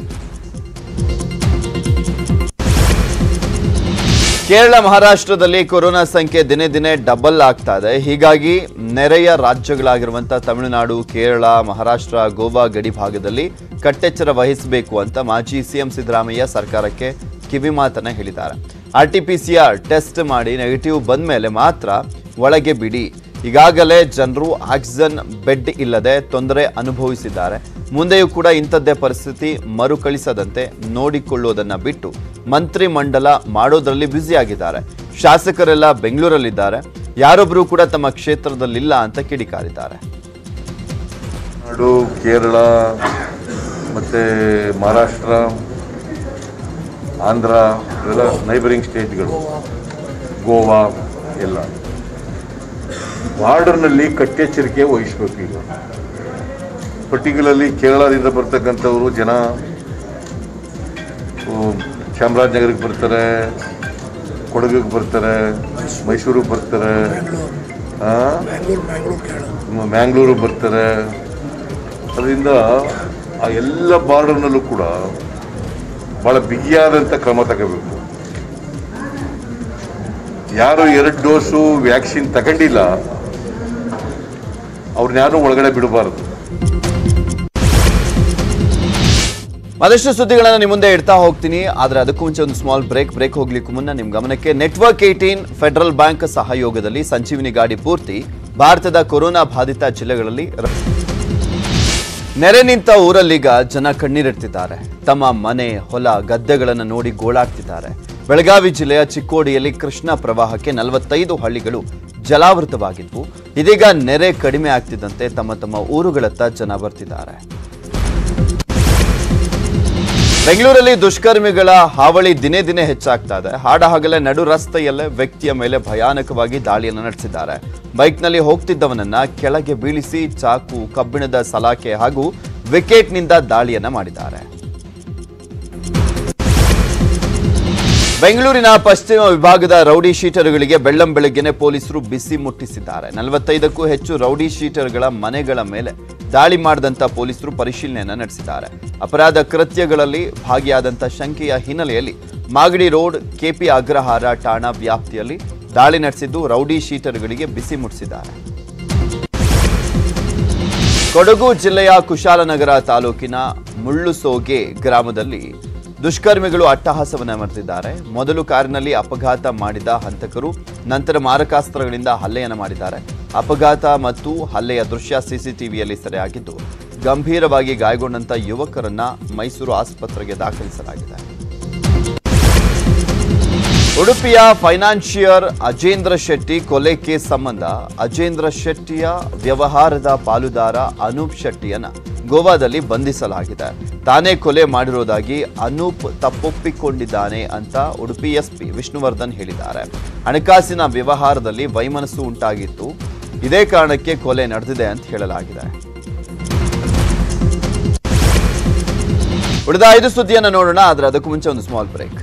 ಕೇರಳ ಮಹಾರಾಷ್ಟ್ರದಲ್ಲಿ ಕೊರೋನಾ ಸಂಖ್ಯೆ ದಿನೇ ದಿನೇ ಡಬಲ್ ಆಗ್ತಾ ಇದೆ ಹೀಗಾಗಿ ನೆರೆಯ ರಾಜ್ಯಗಳಾಗಿರುವಂಥ ತಮಿಳುನಾಡು ಕೇರಳ ಮಹಾರಾಷ್ಟ್ರ ಗೋವಾ ಗಡಿ ಭಾಗದಲ್ಲಿ ಕಟ್ಟೆಚ್ಚರ ವಹಿಸಬೇಕು ಅಂತ ಮಾಜಿ ಸಿಎಂ ಸಿದ್ದರಾಮಯ್ಯ ಸರ್ಕಾರಕ್ಕೆ ಕಿವಿಮಾತನ್ನ ಹೇಳಿದ್ದಾರೆ ಆರ್ಟಿಪಿಸಿಆರ್ ಟೆಸ್ಟ್ ಮಾಡಿ ನೆಗೆಟಿವ್ ಬಂದ ಮೇಲೆ ಮಾತ್ರ ಒಳಗೆ ಬಿಡಿ ಈಗಾಗಲೇ ಜನರು ಆಕ್ಸಿಜನ್ ಬೆಡ್ ಇಲ್ಲದೆ ತೊಂದರೆ ಅನುಭವಿಸಿದ್ದಾರೆ ಮುಂದೆಯೂ ಕೂಡ ಇಂಥದ್ದೇ ಪರಿಸ್ಥಿತಿ ಮರುಕಳಿಸದಂತೆ ನೋಡಿಕೊಳ್ಳುವುದನ್ನ ಬಿಟ್ಟು ಮಂತ್ರಿ ಮಂಡಲ ಮಾಡೋದ್ರಲ್ಲಿ ಬ್ಯುಸಿಯಾಗಿದ್ದಾರೆ ಶಾಸಕರೆಲ್ಲ ಬೆಂಗಳೂರಲ್ಲಿದ್ದಾರೆ ಯಾರೊಬ್ಬರು ಕೂಡ ತಮ್ಮ ಕ್ಷೇತ್ರದಲ್ಲಿಲ್ಲ ಅಂತ ಕಿಡಿಕಾರಿದ್ದಾರೆ ನಾಡು ಕೇರಳ ಮತ್ತು ಮಹಾರಾಷ್ಟ್ರ ಆಂಧ್ರ ಇವೆಲ್ಲ ನೈಬರಿಂಗ್ ಸ್ಟೇಟ್ಗಳು ಗೋವಾ ಎಲ್ಲ ಬಾರ್ಡರ್ನಲ್ಲಿ ಕಟ್ಟೆಚ್ಚರಿಕೆ ವಹಿಸಬೇಕು ಈಗ ಪರ್ಟಿಕ್ಯುಲರ್ಲಿ ಕೇರಳದಿಂದ ಬರ್ತಕ್ಕಂಥವರು ಜನ ಉ, ಚಾಮರಾಜನಗರಕ್ಕೆ ಬರ್ತಾರೆ ಕೊಡಗಿಗೆ ಬರ್ತಾರೆ ಮೈಸೂರಿಗೆ ಬರ್ತಾರೆ ಆ? ಮ- ಮ್ಯಾಂಗ್ಳೂರು ಬರ್ತಾರೆ ಅದರಿಂದ ಆ ಎಲ್ಲ ಬಾರ್ಡರ್ನಲ್ಲೂ ಕೂಡ ಭಾಳ ಬಿಗಿಯಾದಂಥ ಕ್ರಮ ತಗೋಬೇಕು ಯಾರು ಎರಡು ಡೋಸು ವ್ಯಾಕ್ಸಿನ್ ತಗೊಂಡಿಲ್ಲ ಅವ್ರನ್ನ ಯಾರು ಒಳಗಡೆ ಬಿಡಬಾರ್ದು ಮತ್ತಷ್ಟು ಸುದ್ದಿಗಳನ್ನು ನಿಮ್ಮ ಮುಂದೆ ಇಡ್ತಾ ಹೋಗ್ತೀನಿ ಆದ್ರೆ ಅದಕ್ಕೂ ಮುಂಚೆ ಒಂದು ಸ್ಮಾಲ್ ಬ್ರೇಕ್ ಬ್ರೇಕ್ ಹೋಗ್ಲಿಕ್ಕೂ ಮುನ್ನ ನಿಮ್ ಗಮನಕ್ಕೆ ನೆಟ್ವರ್ಕ್ ಏಟೀನ್ ಫೆಡರಲ್ ಬ್ಯಾಂಕ್ ಸಹಯೋಗದಲ್ಲಿ ಸಂಜೀವಿನಿ ಗಾಡಿ ಪೂರ್ತಿ ಭಾರತದ ಕೊರೋನಾ ಬಾಧಿತ ಜಿಲ್ಲೆಗಳಲ್ಲಿ ರ- ನೆರೆ ನಿಂತ ಊರಲ್ಲೀಗ ಜನ ಕಣ್ಣೀರಿಡ್ತಿದ್ದಾರೆ ತಮ್ಮ ಮನೆ ಹೊಲ ಗದ್ದೆಗಳನ್ನು ನೋಡಿ ಗೋಳಾಡ್ತಿದ್ದಾರೆ ಬೆಳಗಾವಿ ಜಿಲ್ಲೆಯ ಚಿಕ್ಕೋಡಿಯಲ್ಲಿ ಕೃಷ್ಣ ಪ್ರವಾಹಕ್ಕೆ ನಲವತ್ತೈದು ಹಳ್ಳಿಗಳು ಜಲಾವೃತವಾಗಿದ್ವು ಇದೀಗ ನೆರೆ ಕಡಿಮೆ ಆಗ್ತಿದ್ದಂತೆ ತಮ್ಮ ತಮ್ಮ ಊರುಗಳತ್ತ ಜನ ಬರ್ತಿದ್ದಾರೆ ಬೆಂಗಳೂರಲ್ಲಿ ದುಷ್ಕರ್ಮಿಗಳ ಹಾವಳಿ ದಿನೇ ದಿನೇ ಹೆಚ್ಚಾಗ್ತಾ ಇದೆ ಹಾಡಹಗಲೇ ನಡು ರಸ್ತೆಯಲ್ಲೇ ವ್ಯಕ್ತಿಯ ಮೇಲೆ ಭಯಾನಕವಾಗಿ ದಾಳಿಯನ್ನು ನಡೆಸಿದ್ದಾರೆ ಬೈಕ್ನಲ್ಲಿ ಹೋಗ್ತಿದ್ದವನನ್ನ ಕೆಳಗೆ ಬೀಳಿಸಿ ಚಾಕು ಕಬ್ಬಿಣದ ಸಲಾಕೆ ಹಾಗೂ ವಿಕೆಟ್ನಿಂದ ದಾಳಿಯನ್ನ ಮಾಡಿದ್ದಾರೆ ಬೆಂಗಳೂರಿನ ಪಶ್ಚಿಮ ವಿಭಾಗದ ರೌಡಿ ಶೀಟರ್ಗಳಿಗೆ ಬೆಳ್ಳಂ ಬೆಳಗ್ಗೆನೆ ಪೊಲೀಸರು ಬಿಸಿ ಮುಟ್ಟಿಸಿದ್ದಾರೆ ನಲವತ್ತೈದಕ್ಕೂ ಹೆಚ್ಚು ರೌಡಿ ಶೀಟರ್ಗಳ ಮನೆಗಳ ಮೇಲೆ ದಾಳಿ ಮಾಡಿದಂತ ಪೊಲೀಸರು ಪರಿಶೀಲನೆಯನ್ನ ನಡೆಸಿದ್ದಾರೆ ಅಪರಾಧ ಕೃತ್ಯಗಳಲ್ಲಿ ಭಾಗಿಯಾದಂಥ ಶಂಕೆಯ ಹಿನ್ನೆಲೆಯಲ್ಲಿ ಮಾಗಡಿ ರೋಡ್ ಕೆಪಿ ಅಗ್ರಹಾರ ಠಾಣಾ ವ್ಯಾಪ್ತಿಯಲ್ಲಿ ದಾಳಿ ನಡೆಸಿದ್ದು ರೌಡಿ ಶೀಟರ್ಗಳಿಗೆ ಬಿಸಿ ಮುಟ್ಟಿಸಿದ್ದಾರೆ ಕೊಡಗು ಜಿಲ್ಲೆಯ ಕುಶಾಲನಗರ ತಾಲೂಕಿನ ಮುಳ್ಳುಸೋಗೆ ಗ್ರಾಮದಲ್ಲಿ ದುಷ್ಕರ್ಮಿಗಳು ಅಟ್ಟಹಾಸವನ್ನ ಮೆರೆದಿದ್ದಾರೆ ಮೊದಲು ಕಾರಿನಲ್ಲಿ ಅಪಘಾತ ಮಾಡಿದ ಹಂತಕರು ನಂತರ ಮಾರಕಾಸ್ತ್ರಗಳಿಂದ ಹಲ್ಲೆಯನ್ನು ಮಾಡಿದ್ದಾರೆ ಅಪಘಾತ ಮತ್ತು ಹಲ್ಲೆಯ ದೃಶ್ಯ ಸಿಸಿಟಿವಿಯಲ್ಲಿ ಸೆರೆಯಾಗಿದ್ದು ಗಂಭೀರವಾಗಿ ಗಾಯಗೊಂಡಂತ ಯುವಕರನ್ನ ಮೈಸೂರು ಆಸ್ಪತ್ರೆಗೆ ದಾಖಲಿಸಲಾಗಿದೆ ಉಡುಪಿಯ ಫೈನಾನ್ಷಿಯರ್ ಅಜೇಂದ್ರ ಶೆಟ್ಟಿ ಕೊಲೆ ಕೇಸ್ ಸಂಬಂಧ ಅಜೇಂದ್ರ ಶೆಟ್ಟಿಯ ವ್ಯವಹಾರದ ಪಾಲುದಾರ ಅನೂಪ್ ಶೆಟ್ಟಿಯನ್ನ ಗೋವಾದಲ್ಲಿ ಬಂಧಿಸಲಾಗಿದೆ ತಾನೇ ಕೊಲೆ ಮಾಡಿರೋದಾಗಿ ಅನೂಪ್ ತಪ್ಪೊಪ್ಪಿಕೊಂಡಿದ್ದಾನೆ ಅಂತ ಉಡುಪಿ ಎಸ್ಪಿ ವಿಷ್ಣುವರ್ಧನ್ ಹೇಳಿದ್ದಾರೆ ಹಣಕಾಸಿನ ವ್ಯವಹಾರದಲ್ಲಿ ವೈಮನಸ್ಸು ಉಂಟಾಗಿತ್ತು ಇದೇ ಕಾರಣಕ್ಕೆ ಕೊಲೆ ನಡೆದಿದೆ ಅಂತ ಹೇಳಲಾಗಿದೆ ಉಳಿದ ಐದು ಸುದ್ದಿಯನ್ನು ನೋಡೋಣ ಆದ್ರೆ ಅದಕ್ಕೂ ಮುಂಚೆ ಒಂದು ಸ್ಮಾಲ್ ಬ್ರೇಕ್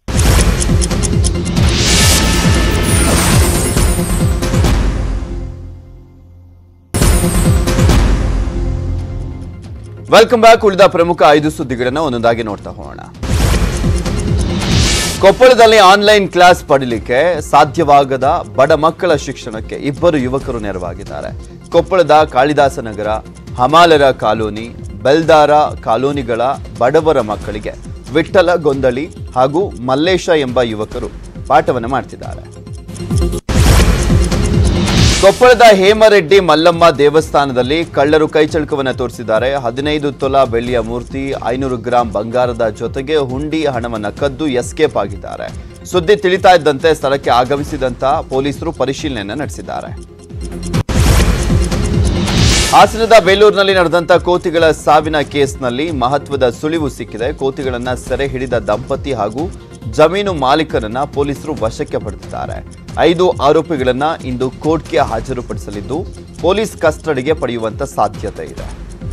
ವೆಲ್ಕಮ್ ಬ್ಯಾಕ್ ಉಳಿದ ಪ್ರಮುಖ ಐದು ಸುದ್ದಿಗಳನ್ನು ಒಂದೊಂದಾಗಿ ನೋಡ್ತಾ ಹೋಗೋಣ ಕೊಪ್ಪಳದಲ್ಲಿ ಆನ್ಲೈನ್ ಕ್ಲಾಸ್ ಪಡಿಲಿಕ್ಕೆ ಸಾಧ್ಯವಾಗದ ಬಡ ಮಕ್ಕಳ ಶಿಕ್ಷಣಕ್ಕೆ ಇಬ್ಬರು ಯುವಕರು ನೆರವಾಗಿದ್ದಾರೆ ಕೊಪ್ಪಳದ ಕಾಳಿದಾಸ ನಗರ ಹಮಾಲರ ಕಾಲೋನಿ ಬೆಲ್ದಾರ ಕಾಲೋನಿಗಳ ಬಡವರ ಮಕ್ಕಳಿಗೆ ವಿಠ್ಠಲ ಗೊಂದಳಿ ಹಾಗೂ ಮಲ್ಲೇಶ ಎಂಬ ಯುವಕರು ಪಾಠವನ್ನು ಮಾಡ್ತಿದ್ದಾರೆ ಕೊಪ್ಪಳದ ಹೇಮರೆಡ್ಡಿ ಮಲ್ಲಮ್ಮ ದೇವಸ್ಥಾನದಲ್ಲಿ ಕಳ್ಳರು ಕೈಚಳಕವನ್ನು ತೋರಿಸಿದ್ದಾರೆ ಹದಿನೈದು ತೊಲ ಬೆಳ್ಳಿಯ ಮೂರ್ತಿ ಐನೂರು ಗ್ರಾಂ ಬಂಗಾರದ ಜೊತೆಗೆ ಹುಂಡಿ ಹಣವನ್ನ ಕದ್ದು ಎಸ್ಕೇಪ್ ಆಗಿದ್ದಾರೆ ಸುದ್ದಿ ತಿಳಿತಾ ಇದ್ದಂತೆ ಸ್ಥಳಕ್ಕೆ ಆಗಮಿಸಿದಂತ ಪೊಲೀಸರು ಪರಿಶೀಲನೆಯನ್ನು ನಡೆಸಿದ್ದಾರೆ ಹಾಸನದ ಬೇಲೂರಿನಲ್ಲಿ ನಡೆದಂತ ಕೋತಿಗಳ ಸಾವಿನ ಕೇಸ್ನಲ್ಲಿ ಮಹತ್ವದ ಸುಳಿವು ಸಿಕ್ಕಿದೆ ಕೋತಿಗಳನ್ನ ಸೆರೆ ಹಿಡಿದ ದಂಪತಿ ಹಾಗೂ ಜಮೀನು ಮಾಲೀಕರನ್ನ ಪೊಲೀಸರು ವಶಕ್ಕೆ ಪಡೆದಿದ್ದಾರೆ ಐದು ಆರೋಪಿಗಳನ್ನ ಇಂದು ಕೋರ್ಟ್ಗೆ ಹಾಜರುಪಡಿಸಲಿದ್ದು ಪೊಲೀಸ್ ಕಸ್ಟಡಿಗೆ ಪಡೆಯುವಂತ ಸಾಧ್ಯತೆ ಇದೆ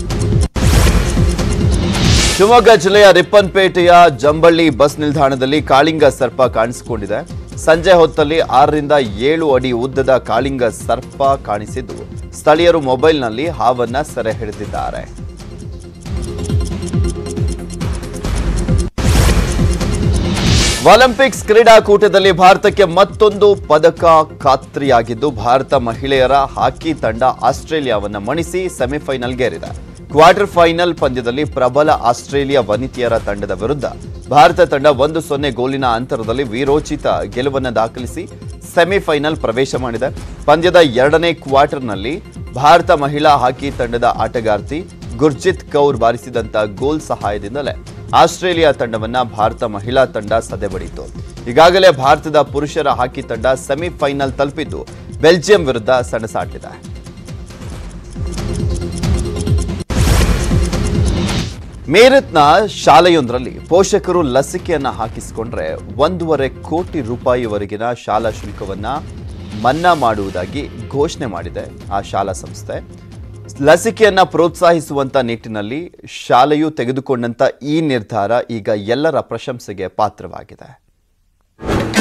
ಶಿವಮೊಗ್ಗ ಜಿಲ್ಲೆಯ ರಿಪ್ಪನ್ಪೇಟೆಯ ಜಂಬಳ್ಳಿ ಬಸ್ ನಿಲ್ದಾಣದಲ್ಲಿ ಕಾಳಿಂಗ ಸರ್ಪ ಕಾಣಿಸಿಕೊಂಡಿದೆ ಸಂಜೆ ಹೊತ್ತಲ್ಲಿ ಆರರಿಂದ ಏಳು ಅಡಿ ಉದ್ದದ ಕಾಳಿಂಗ ಸರ್ಪ ಕಾಣಿಸಿದ್ದು ಸ್ಥಳೀಯರು ಮೊಬೈಲ್ನಲ್ಲಿ ಹಾವನ್ನ ಸೆರೆ ಹಿಡಿದಿದ್ದಾರೆ ಒಲಿಂಪಿಕ್ಸ್ ಕ್ರೀಡಾಕೂಟದಲ್ಲಿ ಭಾರತಕ್ಕೆ ಮತ್ತೊಂದು ಪದಕ ಖಾತ್ರಿಯಾಗಿದ್ದು ಭಾರತ ಮಹಿಳೆಯರ ಹಾಕಿ ತಂಡ ಆಸ್ಟ್ರೇಲಿಯಾವನ್ನ ಮಣಿಸಿ ಸೆಮಿಫೈನಲ್ಗೇರಿದೆ ಕ್ವಾರ್ಟರ್ ಫೈನಲ್ ಪಂದ್ಯದಲ್ಲಿ ಪ್ರಬಲ ಆಸ್ಟ್ರೇಲಿಯಾ ವನಿತೆಯರ ತಂಡದ ವಿರುದ್ಧ ಭಾರತ ತಂಡ ಒಂದು ಸೊನ್ನೆ ಗೋಲಿನ ಅಂತರದಲ್ಲಿ ವೀರೋಚಿತ ಗೆಲುವನ್ನು ದಾಖಲಿಸಿ ಸೆಮಿಫೈನಲ್ ಪ್ರವೇಶ ಮಾಡಿದೆ ಪಂದ್ಯದ ಎರಡನೇ ಕ್ವಾರ್ಟರ್ನಲ್ಲಿ ಭಾರತ ಮಹಿಳಾ ಹಾಕಿ ತಂಡದ ಆಟಗಾರ್ತಿ ಗುರ್ಜಿತ್ ಕೌರ್ ಬಾರಿಸಿದಂತ ಗೋಲ್ ಸಹಾಯದಿಂದಲೇ ಆಸ್ಟ್ರೇಲಿಯಾ ತಂಡವನ್ನ ಭಾರತ ಮಹಿಳಾ ತಂಡ ಸದೆಬಡಿತು ಈಗಾಗಲೇ ಭಾರತದ ಪುರುಷರ ಹಾಕಿ ತಂಡ ಸೆಮಿಫೈನಲ್ ತಲುಪಿದ್ದು ಬೆಲ್ಜಿಯಂ ವಿರುದ್ಧ ಸೆಣಸಾಟಿದೆ ಮೇರತ್ನ ಶಾಲೆಯೊಂದರಲ್ಲಿ ಪೋಷಕರು ಲಸಿಕೆಯನ್ನ ಹಾಕಿಸಿಕೊಂಡ್ರೆ ಒಂದೂವರೆ ಕೋಟಿ ರೂಪಾಯಿವರೆಗಿನ ಶಾಲಾ ಶುಲ್ಕವನ್ನ ಮನ್ನಾ ಮಾಡುವುದಾಗಿ ಘೋಷಣೆ ಮಾಡಿದೆ ಆ ಶಾಲಾ ಸಂಸ್ಥೆ ಲಸಿಕೆಯನ್ನ ಪ್ರೋತ್ಸಾಹಿಸುವಂತ ನಿಟ್ಟಿನಲ್ಲಿ ಶಾಲೆಯು ತೆಗೆದುಕೊಂಡಂತ ಈ ನಿರ್ಧಾರ ಈಗ ಎಲ್ಲರ ಪ್ರಶಂಸೆಗೆ ಪಾತ್ರವಾಗಿದೆ